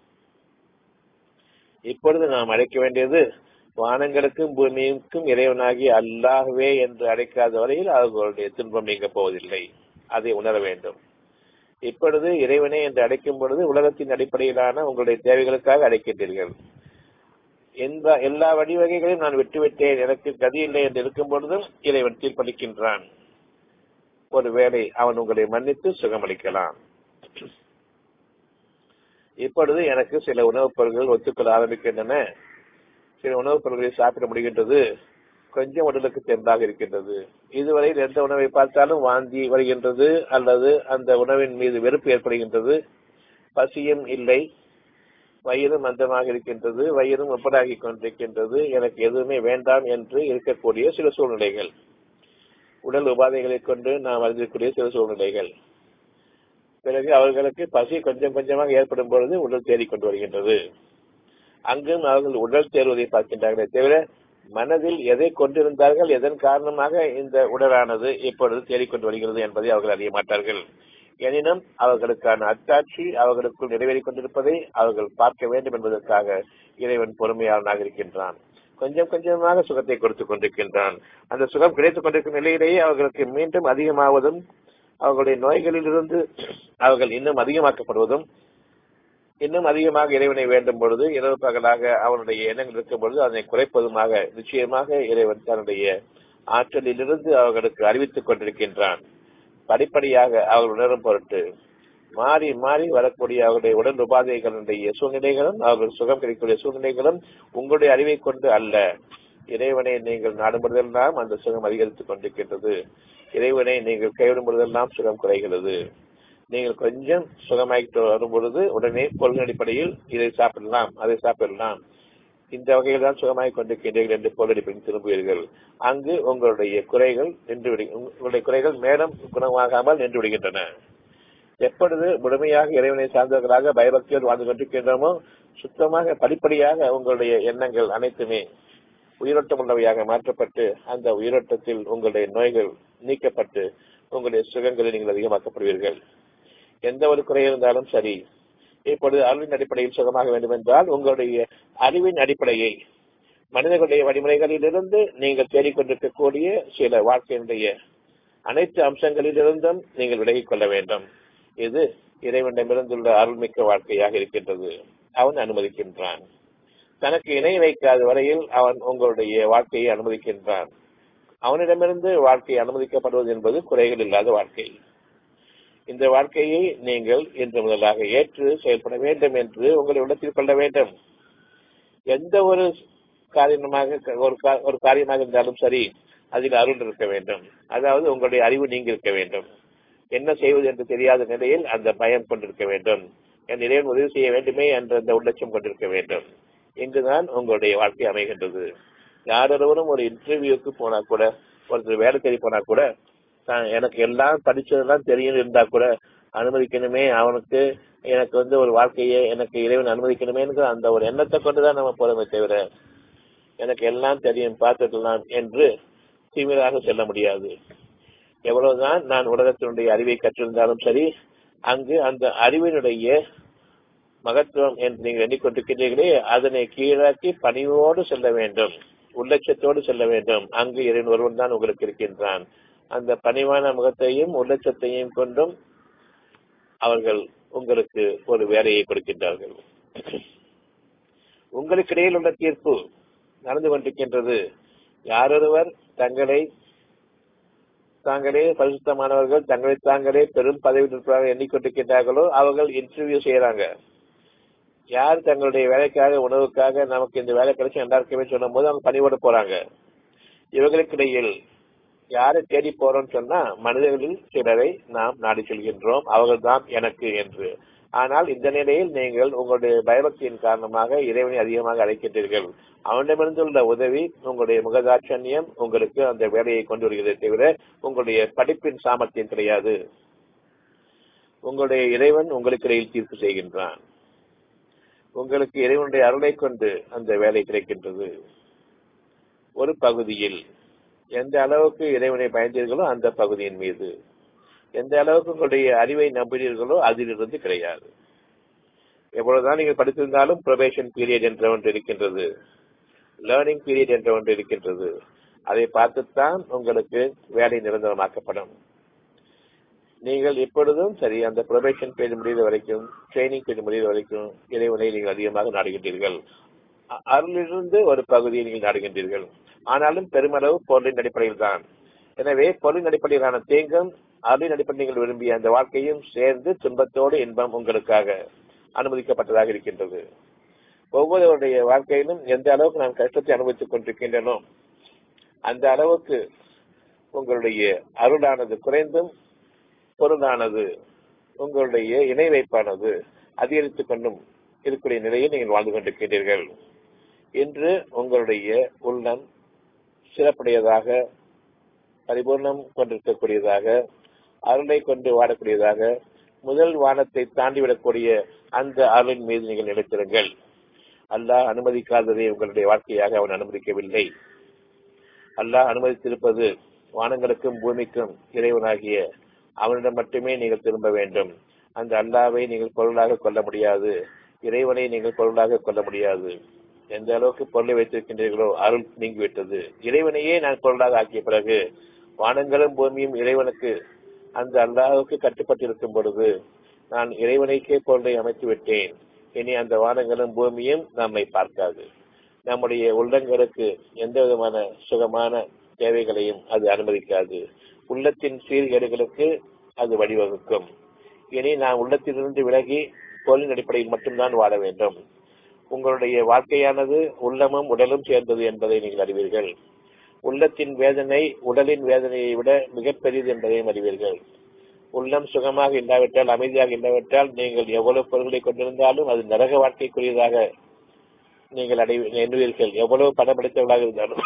இப்பொழுது நாம் அழைக்க வேண்டியது வானங்களுக்கும் பூமிக்கும் இறைவனாகி அல்லாகவே என்று அழைக்காத வரையில் அவர்களுடைய துன்பம் நீங்க போவதில்லை அதை உணர வேண்டும் இப்பொழுது இறைவனே என்று அழைக்கும் பொழுது உலகத்தின் அடிப்படையிலான உங்களுடைய தேவைகளுக்காக அழைக்கின்றீர்கள் எந்த எல்லா வழிவகைகளையும் நான் விட்டுவிட்டேன் எனக்கு கதி இல்லை என்று இருக்கும் பொழுதும் இறைவன் தீர்ப்பளிக்கின்றான் ஒருவேளை அவன் உங்களை மன்னித்து சுகமளிக்கலாம் இப்பொழுது எனக்கு சில உணவுப் பொருட்கள் ஒத்துக்கொள்ள ஆரம்பிக்கின்றன சில உணவுப் பொருட்களை சாப்பிட முடிகின்றது கொஞ்சம் உடலுக்கு தெம்பாக இருக்கின்றது இதுவரையில் எந்த உணவை பார்த்தாலும் வாந்தி வருகின்றது அல்லது அந்த உணவின் மீது வெறுப்பு ஏற்படுகின்றது பசியும் இல்லை வயிறும் மந்தமாக இருக்கின்றது வயிறும் ஒப்படாகி கொண்டிருக்கின்றது எனக்கு எதுவுமே வேண்டாம் என்று இருக்கக்கூடிய சில சூழ்நிலைகள் உடல் உபாதைகளை கொண்டு நாம் அறிந்திருக்கக்கூடிய சில சூழ்நிலைகள் பிறகு அவர்களுக்கு பசி கொஞ்சம் கொஞ்சமாக ஏற்படும் பொழுது உடல் தேடிக்கொண்டு வருகின்றது அங்கும் அவர்கள் உடல் தேர்வதை பார்க்கின்றார்களே தவிர மனதில் எதை கொண்டிருந்தார்கள் எதன் காரணமாக இந்த உடலானது இப்பொழுது தேடிக்கொண்டு வருகிறது என்பதை அவர்கள் அறிய மாட்டார்கள் எனினும் அவர்களுக்கான அத்தாட்சி அவர்களுக்குள் நிறைவேறிக் கொண்டிருப்பதை அவர்கள் பார்க்க வேண்டும் என்பதற்காக இறைவன் பொறுமையாளனாக இருக்கின்றான் கொஞ்சம் கொஞ்சமாக சுகத்தை கொடுத்துக் கொண்டிருக்கின்றான் அந்த சுகம் கிடைத்துக் கொண்டிருக்கும் நிலையிலேயே அவர்களுக்கு மீண்டும் அதிகமாவதும் அவர்களுடைய நோய்களிலிருந்து அவர்கள் இன்னும் அதிகமாக்கப்படுவதும் இன்னும் அதிகமாக இறைவனை வேண்டும் பொழுது இரவு பகலாக அவனுடைய எண்ணங்கள் இருக்கும் பொழுது அதனை குறைப்பதுமாக நிச்சயமாக இறைவன் தன்னுடைய ஆற்றலிலிருந்து அவர்களுக்கு அறிவித்துக் கொண்டிருக்கின்றான் படிப்படியாக அவர்கள் உணரும் பொருட்டு மாறி மாறி வரக்கூடிய அவருடைய உடல் உபாதைகளுடைய சூழ்நிலைகளும் அவர்கள் சுகம் கிடைக்கக்கூடிய சூழ்நிலைகளும் உங்களுடைய அறிவை கொண்டு அல்ல இறைவனை நீங்கள் நாடும் பொழுதெல்லாம் அந்த சுகம் அதிகரித்துக் கொண்டிருக்கின்றது இறைவனை நீங்கள் கைவிடும் பொழுதெல்லாம் சுகம் குறைகிறது நீங்கள் கொஞ்சம் சுகமாகிட்டு வரும் பொழுது உடனே கொள்கை அடிப்படையில் இதை சாப்பிடலாம் அதை சாப்பிடலாம் இந்த வகையில் தான் சுகமாகிக் கொண்டிருக்கின்றீர்கள் என்று பொருளடிப்பில் திரும்புவீர்கள் அங்கு உங்களுடைய குறைகள் நின்று விடு உங்களுடைய குறைகள் மேலும் குணமாகாமல் நின்று விடுகின்றன எப்பொழுது முழுமையாக இறைவனை சார்ந்தவர்களாக பயபக்தியோடு வாழ்ந்து கொண்டிருக்கின்றோமோ சுத்தமாக படிப்படியாக உங்களுடைய எண்ணங்கள் அனைத்துமே உயிரோட்டம் உள்ளவையாக மாற்றப்பட்டு அந்த உயிரோட்டத்தில் உங்களுடைய நோய்கள் நீக்கப்பட்டு உங்களுடைய சுகங்களை நீங்கள் அதிகமாக்கப்படுவீர்கள் எந்த ஒரு குறை இருந்தாலும் சரி இப்பொழுது அறிவின் அடிப்படையில் சுகமாக வேண்டும் என்றால் உங்களுடைய அறிவின் அடிப்படையை மனிதர்களுடைய வழிமுறைகளிலிருந்து நீங்கள் தேடிக்கொண்டிருக்கக்கூடிய சில வாழ்க்கையினுடைய அனைத்து அம்சங்களிலிருந்தும் நீங்கள் விலகிக் கொள்ள வேண்டும் இது இறைவனிடமிருந்துள்ள அருள்மிக்க வாழ்க்கையாக இருக்கின்றது அவன் அனுமதிக்கின்றான் தனக்கு இணை வைக்காத வரையில் அவன் உங்களுடைய வாழ்க்கையை அனுமதிக்கின்றான் அவனிடமிருந்து வாழ்க்கை அனுமதிக்கப்படுவது என்பது குறைகள் இல்லாத வாழ்க்கை இந்த வாழ்க்கையை நீங்கள் இன்று முதலாக ஏற்று செயல்பட வேண்டும் என்று உங்களை உள்ளத்தில் கொள்ள வேண்டும் எந்த ஒரு காரியமாக ஒரு ஒரு காரியமாக இருந்தாலும் சரி அதில் அருள் இருக்க வேண்டும் அதாவது உங்களுடைய அறிவு நீங்க இருக்க வேண்டும் என்ன செய்வது என்று தெரியாத நிலையில் அந்த பயம் கொண்டிருக்க வேண்டும் என் இறைவன் உதவி செய்ய வேண்டுமே என்ற அந்த உள்ளட்சம் கொண்டிருக்க வேண்டும் இங்குதான் உங்களுடைய வாழ்க்கை அமைகின்றது யாரொருவரும் ஒரு இன்டர்வியூக்கு போனா கூட ஒருத்தர் வேலை தேடி போனா கூட எனக்கு எல்லாம் படிச்சதெல்லாம் தெரியும் இருந்தா கூட அனுமதிக்கணுமே அவனுக்கு எனக்கு வந்து ஒரு வாழ்க்கையை எனக்கு இறைவன் அனுமதிக்கணுமே அந்த ஒரு எண்ணத்தை கொண்டுதான் நம்ம போறோமே தவிர எனக்கு எல்லாம் தெரியும் பார்த்துக்கலாம் என்று தீவிராக செல்ல முடியாது எவ்வளவுதான் நான் உலகத்தினுடைய அறிவை கற்றிருந்தாலும் சரி அங்கு அந்த அறிவினுடைய மகத்துவம் என்று நீங்கள் எண்ணிக்கொண்டிருக்கிறீர்களே அதனை கீழாக்கி பணிவோடு செல்ல வேண்டும் உள்ளட்சத்தோடு செல்ல வேண்டும் அங்கு இறைவன் ஒருவன் தான் உங்களுக்கு இருக்கின்றான் அந்த பணிவான முகத்தையும் உள்ளட்சத்தையும் கொண்டும் அவர்கள் உங்களுக்கு ஒரு வேலையை கொடுக்கின்றார்கள் உங்களுக்கு இடையில் உள்ள தீர்ப்பு நடந்து கொண்டிருக்கின்றது யாரொருவர் தங்களை தாங்களே பரிசுத்தமானவர்கள் தங்களை தாங்களே பெரும் பதவியில் இருப்பதாக எண்ணிக்கொண்டிருக்கின்றார்களோ அவர்கள் இன்டர்வியூ செய்யறாங்க யார் தங்களுடைய வேலைக்காக உணவுக்காக நமக்கு இந்த வேலை கிடைச்சி நல்லா இருக்கவே சொல்லும் போது அவங்க பணிவோட போறாங்க இவர்களுக்கிடையில் யாரை தேடி போறோம்னு சொன்னா மனிதர்களில் சிலரை நாம் நாடி செல்கின்றோம் அவர்கள் தான் எனக்கு என்று ஆனால் இந்த நிலையில் நீங்கள் உங்களுடைய பயபக்தியின் காரணமாக இறைவனை அதிகமாக அழைக்கின்றீர்கள் அவனிடமிருந்துள்ள உதவி உங்களுடைய முகதாட்சண்யம் உங்களுக்கு அந்த வேலையை கொண்டு வருகிறதே தவிர உங்களுடைய படிப்பின் சாமர்த்தியம் கிடையாது உங்களுடைய இறைவன் உங்களுக்கு இடையில் தீர்ப்பு செய்கின்றான் உங்களுக்கு இறைவனுடைய அருளை கொண்டு அந்த வேலை கிடைக்கின்றது ஒரு பகுதியில் எந்த அளவுக்கு இறைவனை பயந்தீர்களோ அந்த பகுதியின் மீது எந்த அளவுக்கு உங்களுடைய அறிவை நம்பினீர்களோ அதிலிருந்து கிடையாது எவ்வளவுதான் நீங்கள் படித்திருந்தாலும் ப்ரொபேஷன் பீரியட் என்ற ஒன்று இருக்கின்றது லேர்னிங் பீரியட் என்ற ஒன்று இருக்கின்றது அதை பார்த்துத்தான் உங்களுக்கு வேலை நிரந்தரமாக்கப்படும் நீங்கள் இப்பொழுதும் சரி அந்த ப்ரொபேஷன் பீரியட் முடிகிற வரைக்கும் ட்ரைனிங் பீரியட் முடிகிற வரைக்கும் இறைவனை நீங்கள் அதிகமாக நாடுகின்றீர்கள் அருளிலிருந்து ஒரு பகுதியை நீங்கள் நாடுகின்றீர்கள் ஆனாலும் பெருமளவு பொருளின் அடிப்படையில் தான் எனவே பொருளின் அடிப்படையிலான தேங்கம் அருளின் அடிப்படையில் நீங்கள் விரும்பிய அந்த வாழ்க்கையும் சேர்ந்து துன்பத்தோடு இன்பம் உங்களுக்காக அனுமதிக்கப்பட்டதாக இருக்கின்றது ஒவ்வொருவருடைய வாழ்க்கையிலும் எந்த அளவுக்கு நான் கஷ்டத்தை அனுபவித்துக் கொண்டிருக்கின்றனோ அந்த அளவுக்கு உங்களுடைய அருளானது குறைந்தும் பொருளானது உங்களுடைய இணை வைப்பானது அதிகரித்துக் கொண்டும் இருக்கக்கூடிய நிலையில் நீங்கள் வாழ்ந்து கொண்டிருக்கின்றீர்கள் இன்று உங்களுடைய உள்ளம் சிறப்புடையதாக பரிபூர்ணம் கொண்டிருக்கக்கூடியதாக அருளை கொண்டு வாடக்கூடியதாக முதல் வானத்தை தாண்டிவிடக்கூடிய அந்த அருளின் மீது நீங்கள் நிலைத்திருங்கள் அல்லாஹ் அனுமதிக்காததை உங்களுடைய வாழ்க்கையாக அவன் அனுமதிக்கவில்லை அல்லாஹ் அனுமதித்திருப்பது வானங்களுக்கும் பூமிக்கும் இறைவனாகிய அவனிடம் மட்டுமே நீங்கள் திரும்ப வேண்டும் அந்த அல்லாவை நீங்கள் பொருளாக கொள்ள முடியாது இறைவனை நீங்கள் பொருளாக கொள்ள முடியாது எந்த அளவுக்கு பொருளை வைத்திருக்கின்றீர்களோ அருள் நீங்கிவிட்டது இறைவனையே நான் பொருளாக ஆக்கிய பிறகு வானங்களும் பூமியும் இறைவனுக்கு அந்த அல்லாஹுக்கு கட்டுப்பட்டிருக்கும் பொழுது நான் இறைவனைக்கே பொருளை அமைத்து விட்டேன் இனி அந்த வானங்களும் பூமியும் நம்மை பார்க்காது நம்முடைய உள்ளங்களுக்கு எந்த விதமான சுகமான தேவைகளையும் அது அனுமதிக்காது உள்ளத்தின் சீர்கேடுகளுக்கு அது வழிவகுக்கும் இனி நான் உள்ளத்திலிருந்து விலகி பொருளின் அடிப்படையில் மட்டும்தான் வாழ வேண்டும் உங்களுடைய வாழ்க்கையானது உள்ளமும் உடலும் சேர்ந்தது என்பதை நீங்கள் அறிவீர்கள் உள்ளத்தின் வேதனை உடலின் வேதனையை விட மிகப்பெரியது என்பதையும் அறிவீர்கள் உள்ளம் சுகமாக இல்லாவிட்டால் அமைதியாக இல்லாவிட்டால் நீங்கள் எவ்வளவு பொருள்களை கொண்டிருந்தாலும் அது நரக வாழ்க்கைக்குரியதாக நீங்கள் அடை எண்ணுவீர்கள் எவ்வளவு பணம் படைத்தவர்களாக இருந்தாலும்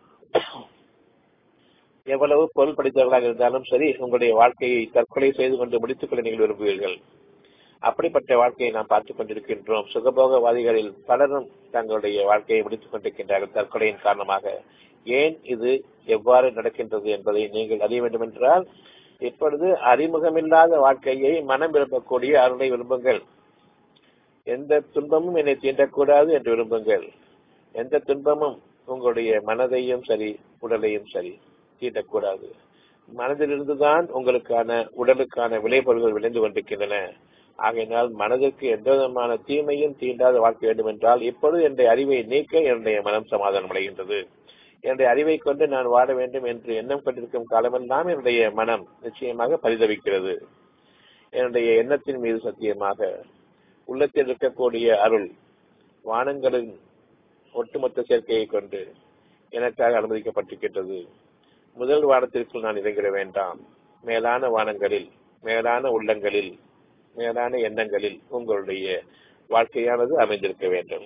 எவ்வளவு பொருள் படித்தவர்களாக இருந்தாலும் சரி உங்களுடைய வாழ்க்கையை தற்கொலை செய்து கொண்டு முடித்துக் கொள்ள நீங்கள் விரும்புவீர்கள் அப்படிப்பட்ட வாழ்க்கையை நாம் பார்த்துக் கொண்டிருக்கின்றோம் சுகபோகவாதிகளில் பலரும் தங்களுடைய வாழ்க்கையை முடித்துக் கொண்டிருக்கின்றார்கள் தற்கொலையின் காரணமாக ஏன் இது எவ்வாறு நடக்கின்றது என்பதை நீங்கள் அறிய வேண்டும் என்றால் இப்பொழுது அறிமுகமில்லாத வாழ்க்கையை மனம் விரும்பக்கூடிய அருளை விரும்புங்கள் எந்த துன்பமும் என்னை தீண்டக்கூடாது என்று விரும்புங்கள் எந்த துன்பமும் உங்களுடைய மனதையும் சரி உடலையும் சரி தீண்டக்கூடாது மனதிலிருந்துதான் உங்களுக்கான உடலுக்கான விளைபொருள்கள் விளைந்து கொண்டிருக்கின்றன ஆகையினால் மனதிற்கு எந்த விதமான தீமையும் தீண்டாத வாழ்க்கை வேண்டும் என்றால் இப்பொழுது என்னுடைய அறிவை நீக்க என்னுடைய மனம் சமாதானம் அடைகின்றது என்னுடைய அறிவை கொண்டு நான் வாழ வேண்டும் என்று எண்ணம் கொண்டிருக்கும் காலமெல்லாம் என்னுடைய மனம் நிச்சயமாக பரிதவிக்கிறது என்னுடைய எண்ணத்தின் மீது சத்தியமாக உள்ளத்தில் இருக்கக்கூடிய அருள் வானங்களின் ஒட்டுமொத்த சேர்க்கையை கொண்டு எனக்காக அனுமதிக்கப்பட்டிருக்கின்றது முதல் வானத்திற்குள் நான் இறங்கிட வேண்டாம் மேலான வானங்களில் மேலான உள்ளங்களில் மேலான எண்ணங்களில் உங்களுடைய வாழ்க்கையானது அமைந்திருக்க வேண்டும்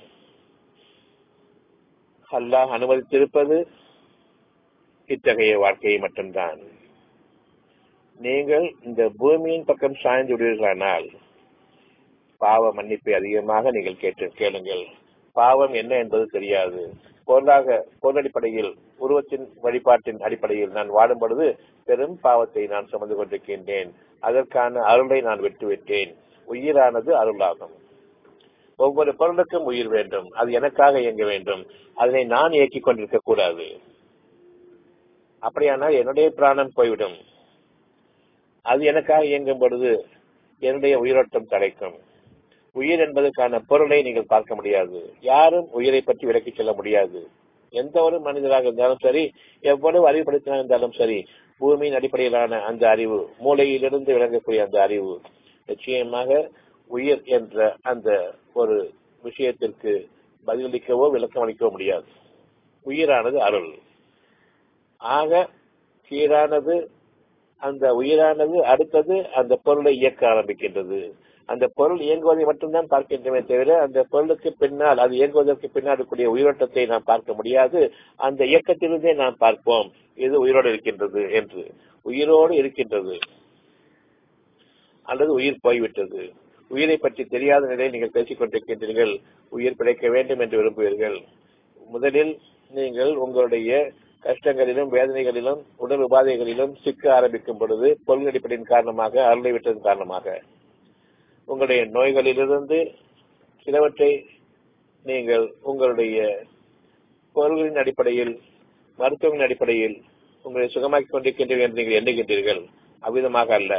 அல்லாஹ் அனுமதித்திருப்பது இத்தகைய வாழ்க்கையை மட்டும்தான் நீங்கள் இந்த பூமியின் பக்கம் சாய்ந்து விடுவீர்களானால் பாவ மன்னிப்பை அதிகமாக நீங்கள் கேட்டு கேளுங்கள் பாவம் என்ன என்பது தெரியாது பொருளாக பொருள் அடிப்படையில் உருவத்தின் வழிபாட்டின் அடிப்படையில் நான் வாடும் பொழுது பெரும் பாவத்தை நான் சுமந்து கொண்டிருக்கின்றேன் அதற்கான அருளை நான் விட்டுவிட்டேன் உயிரானது அருளாகும் ஒவ்வொரு பொருளுக்கும் உயிர் வேண்டும் அது எனக்காக இயங்க வேண்டும் அதனை நான் இயக்கிக் கொண்டிருக்க கூடாது அப்படியானால் என்னுடைய பிராணம் போய்விடும் அது எனக்காக இயங்கும் பொழுது என்னுடைய உயிரோட்டம் கிடைக்கும் உயிர் என்பதற்கான பொருளை நீங்கள் பார்க்க முடியாது யாரும் உயிரை பற்றி விலக்கிச் செல்ல முடியாது எந்த ஒரு மனிதராக இருந்தாலும் சரி எவ்வளவு அறிவுபடுத்தினா இருந்தாலும் சரி பூமியின் அடிப்படையிலான அந்த அறிவு மூளையிலிருந்து விளங்கக்கூடிய அந்த அறிவு நிச்சயமாக உயிர் என்ற அந்த ஒரு விஷயத்திற்கு பதிலளிக்கவோ விளக்கம் அளிக்கவோ முடியாது உயிரானது அருள் ஆக கீழானது அந்த உயிரானது அடுத்தது அந்த பொருளை இயக்க ஆரம்பிக்கின்றது அந்த பொருள் இயங்குவதை மட்டும்தான் பார்க்கின்றமே தவிர அந்த பொருளுக்கு பின்னால் அது இயங்குவதற்கு பின்னால் இருக்கக்கூடிய உயிரோட்டத்தை நாம் பார்க்க முடியாது அந்த இயக்கத்திலிருந்தே நாம் பார்ப்போம் இது உயிரோடு இருக்கின்றது என்று உயிரோடு இருக்கின்றது அல்லது உயிர் போய்விட்டது உயிரை பற்றி தெரியாத நிலையில் நீங்கள் பேசிக் கொண்டிருக்கின்றீர்கள் உயிர் பிழைக்க வேண்டும் என்று விரும்புவீர்கள் முதலில் நீங்கள் உங்களுடைய கஷ்டங்களிலும் வேதனைகளிலும் உடல் உபாதைகளிலும் சிக்க ஆரம்பிக்கும் பொழுது பொருள் அடிப்படையின் காரணமாக அருளை விட்டதன் காரணமாக உங்களுடைய நோய்களிலிருந்து சிலவற்றை நீங்கள் உங்களுடைய பொருள்களின் அடிப்படையில் மருத்துவங்களின் அடிப்படையில் உங்களை சுகமாக்கிக் கொண்டிருக்கின்றீர்கள் என்று நீங்கள் எண்ணுகின்றீர்கள் அவ்விதமாக அல்ல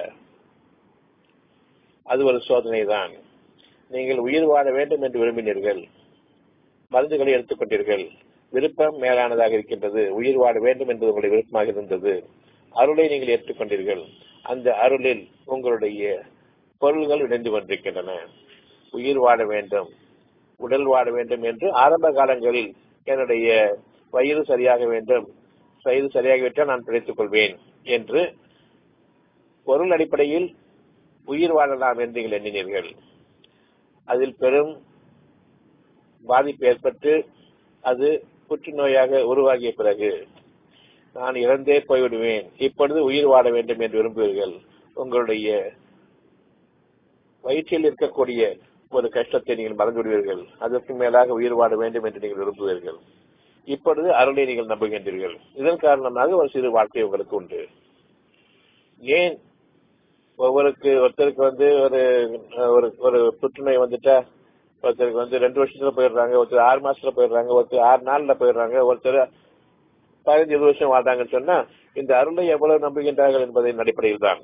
அது ஒரு சோதனை தான் நீங்கள் உயிர் வாழ வேண்டும் என்று விரும்பினீர்கள் மருந்துகளை எடுத்துக்கொண்டீர்கள் விருப்பம் மேலானதாக இருக்கின்றது உயிர் வாழ வேண்டும் என்பது உங்களுடைய விருப்பமாக இருந்தது அருளை நீங்கள் ஏற்றுக்கொண்டீர்கள் அந்த அருளில் உங்களுடைய பொருள்கள் இணைந்து கொண்டிருக்கின்றன உயிர் வாழ வேண்டும் உடல் வாழ வேண்டும் என்று ஆரம்ப காலங்களில் என்னுடைய வயிறு சரியாக வேண்டும் வயிறு சரியாகிவிட்டால் நான் பிழைத்துக் கொள்வேன் என்று பொருள் அடிப்படையில் உயிர் வாழலாம் என்று நீங்கள் எண்ணினீர்கள் அதில் பெரும் பாதிப்பு ஏற்பட்டு அது புற்றுநோயாக உருவாகிய பிறகு நான் இறந்தே போய்விடுவேன் இப்பொழுது உயிர் வாழ வேண்டும் என்று விரும்புவீர்கள் உங்களுடைய வயிற்றில் இருக்கக்கூடிய ஒரு கஷ்டத்தை நீங்கள் மறந்து விடுவீர்கள் அதற்கு மேலாக உயிர் வாழ வேண்டும் என்று நீங்கள் விரும்புவீர்கள் இப்பொழுது அருளை நீங்கள் நம்புகின்றீர்கள் இதன் காரணமாக ஒரு சிறு வாழ்க்கை உங்களுக்கு உண்டு ஏன் ஒவ்வொருக்கு ஒருத்தருக்கு வந்து ஒரு ஒரு ஒரு புற்றுநோய் வந்துட்டா ஒருத்தருக்கு வந்து ரெண்டு வருஷத்துல போயிடுறாங்க ஒருத்தர் ஆறு மாசத்துல போயிடுறாங்க ஒருத்தர் ஆறு நாள்ல போயிடுறாங்க ஒருத்தர் பதினஞ்சு இருபது வருஷம் வாழ்றாங்கன்னு சொன்னா இந்த அருளை எவ்வளவு நம்புகின்றார்கள் என்பதன் அடிப்படையில் தான்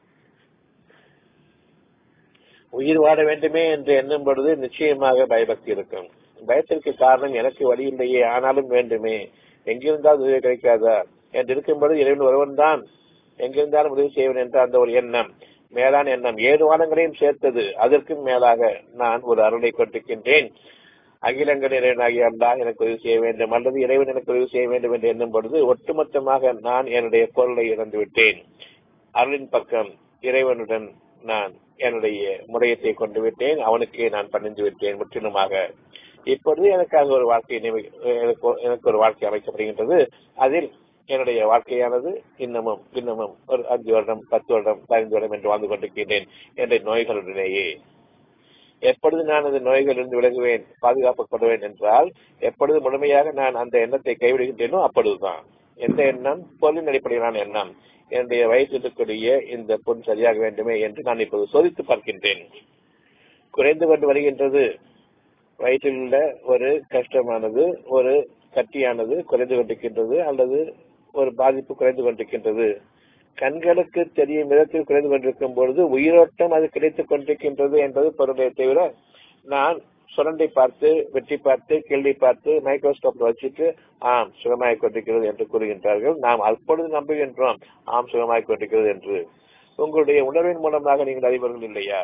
உயிர் வாழ வேண்டுமே என்று எண்ணும் பொழுது நிச்சயமாக பயபக்தி இருக்கும் பயத்திற்கு காரணம் எனக்கு வழி இல்லையே ஆனாலும் வேண்டுமே எங்கிருந்தால் உதவி கிடைக்காதா என்று இருக்கும்பொழுது இறைவன் ஒருவன் தான் எங்கிருந்தாலும் உதவி செய்வன் என்ற அந்த ஒரு எண்ணம் மேலான எண்ணம் ஏழு வானங்களையும் சேர்த்தது அதற்கும் மேலாக நான் ஒரு அருளை கொண்டிருக்கின்றேன் அகிலங்கள் இறைவனாகிய அல்லாஹ் எனக்கு உதவி செய்ய வேண்டும் அல்லது இறைவன் எனக்கு உதவி செய்ய வேண்டும் என்று எண்ணும் பொழுது ஒட்டுமொத்தமாக நான் என்னுடைய பொருளை இழந்து விட்டேன் அருளின் பக்கம் இறைவனுடன் நான் என்னுடைய முறையத்தை கொண்டு விட்டேன் அவனுக்கே நான் பணிந்து விட்டேன் முற்றிலுமாக இப்பொழுது எனக்காக ஒரு வாழ்க்கை எனக்கு ஒரு வாழ்க்கை அமைக்கப்படுகின்றது அதில் என்னுடைய வாழ்க்கையானது இன்னமும் இன்னமும் ஒரு அஞ்சு வருடம் பத்து வருடம் பதினைந்து வருடம் என்று வாழ்ந்து கொண்டிருக்கின்றேன் என்ற நோய்களுடனேயே எப்பொழுது நான் அந்த நோய்களிலிருந்து விலகுவேன் பாதுகாக்கப்படுவேன் என்றால் எப்பொழுது முழுமையாக நான் அந்த எண்ணத்தை கைவிடுகின்றேனோ அப்பொழுதுதான் எந்த எண்ணம் பொருளின் அடிப்படையிலான எண்ணம் என்னுடைய வயசில் இருக்கக்கூடிய இந்த பொன் சரியாக வேண்டுமே என்று நான் இப்போது சோதித்து பார்க்கின்றேன் குறைந்து கொண்டு வருகின்றது வயிற்றில் உள்ள ஒரு கஷ்டமானது ஒரு கட்டியானது குறைந்து கொண்டிருக்கின்றது அல்லது ஒரு பாதிப்பு குறைந்து கொண்டிருக்கின்றது கண்களுக்கு தெரியும் விதத்தில் குறைந்து கொண்டிருக்கும் பொழுது உயிரோட்டம் அது கிடைத்துக் கொண்டிருக்கின்றது என்பது பொருளை தவிர நான் சுரண்டை பார்த்து வெட்டி பார்த்து கிள்ளி பார்த்து மைக்ரோஸ்கோப் வச்சுட்டு ஆம் சுகமாய் கொண்டிருக்கிறது என்று கூறுகின்றார்கள் நாம் அப்பொழுது நம்புகின்றோம் ஆம் சுகமாய் கொண்டிருக்கிறது என்று உங்களுடைய உணர்வின் மூலமாக நீங்கள் அறிவர்கள் இல்லையா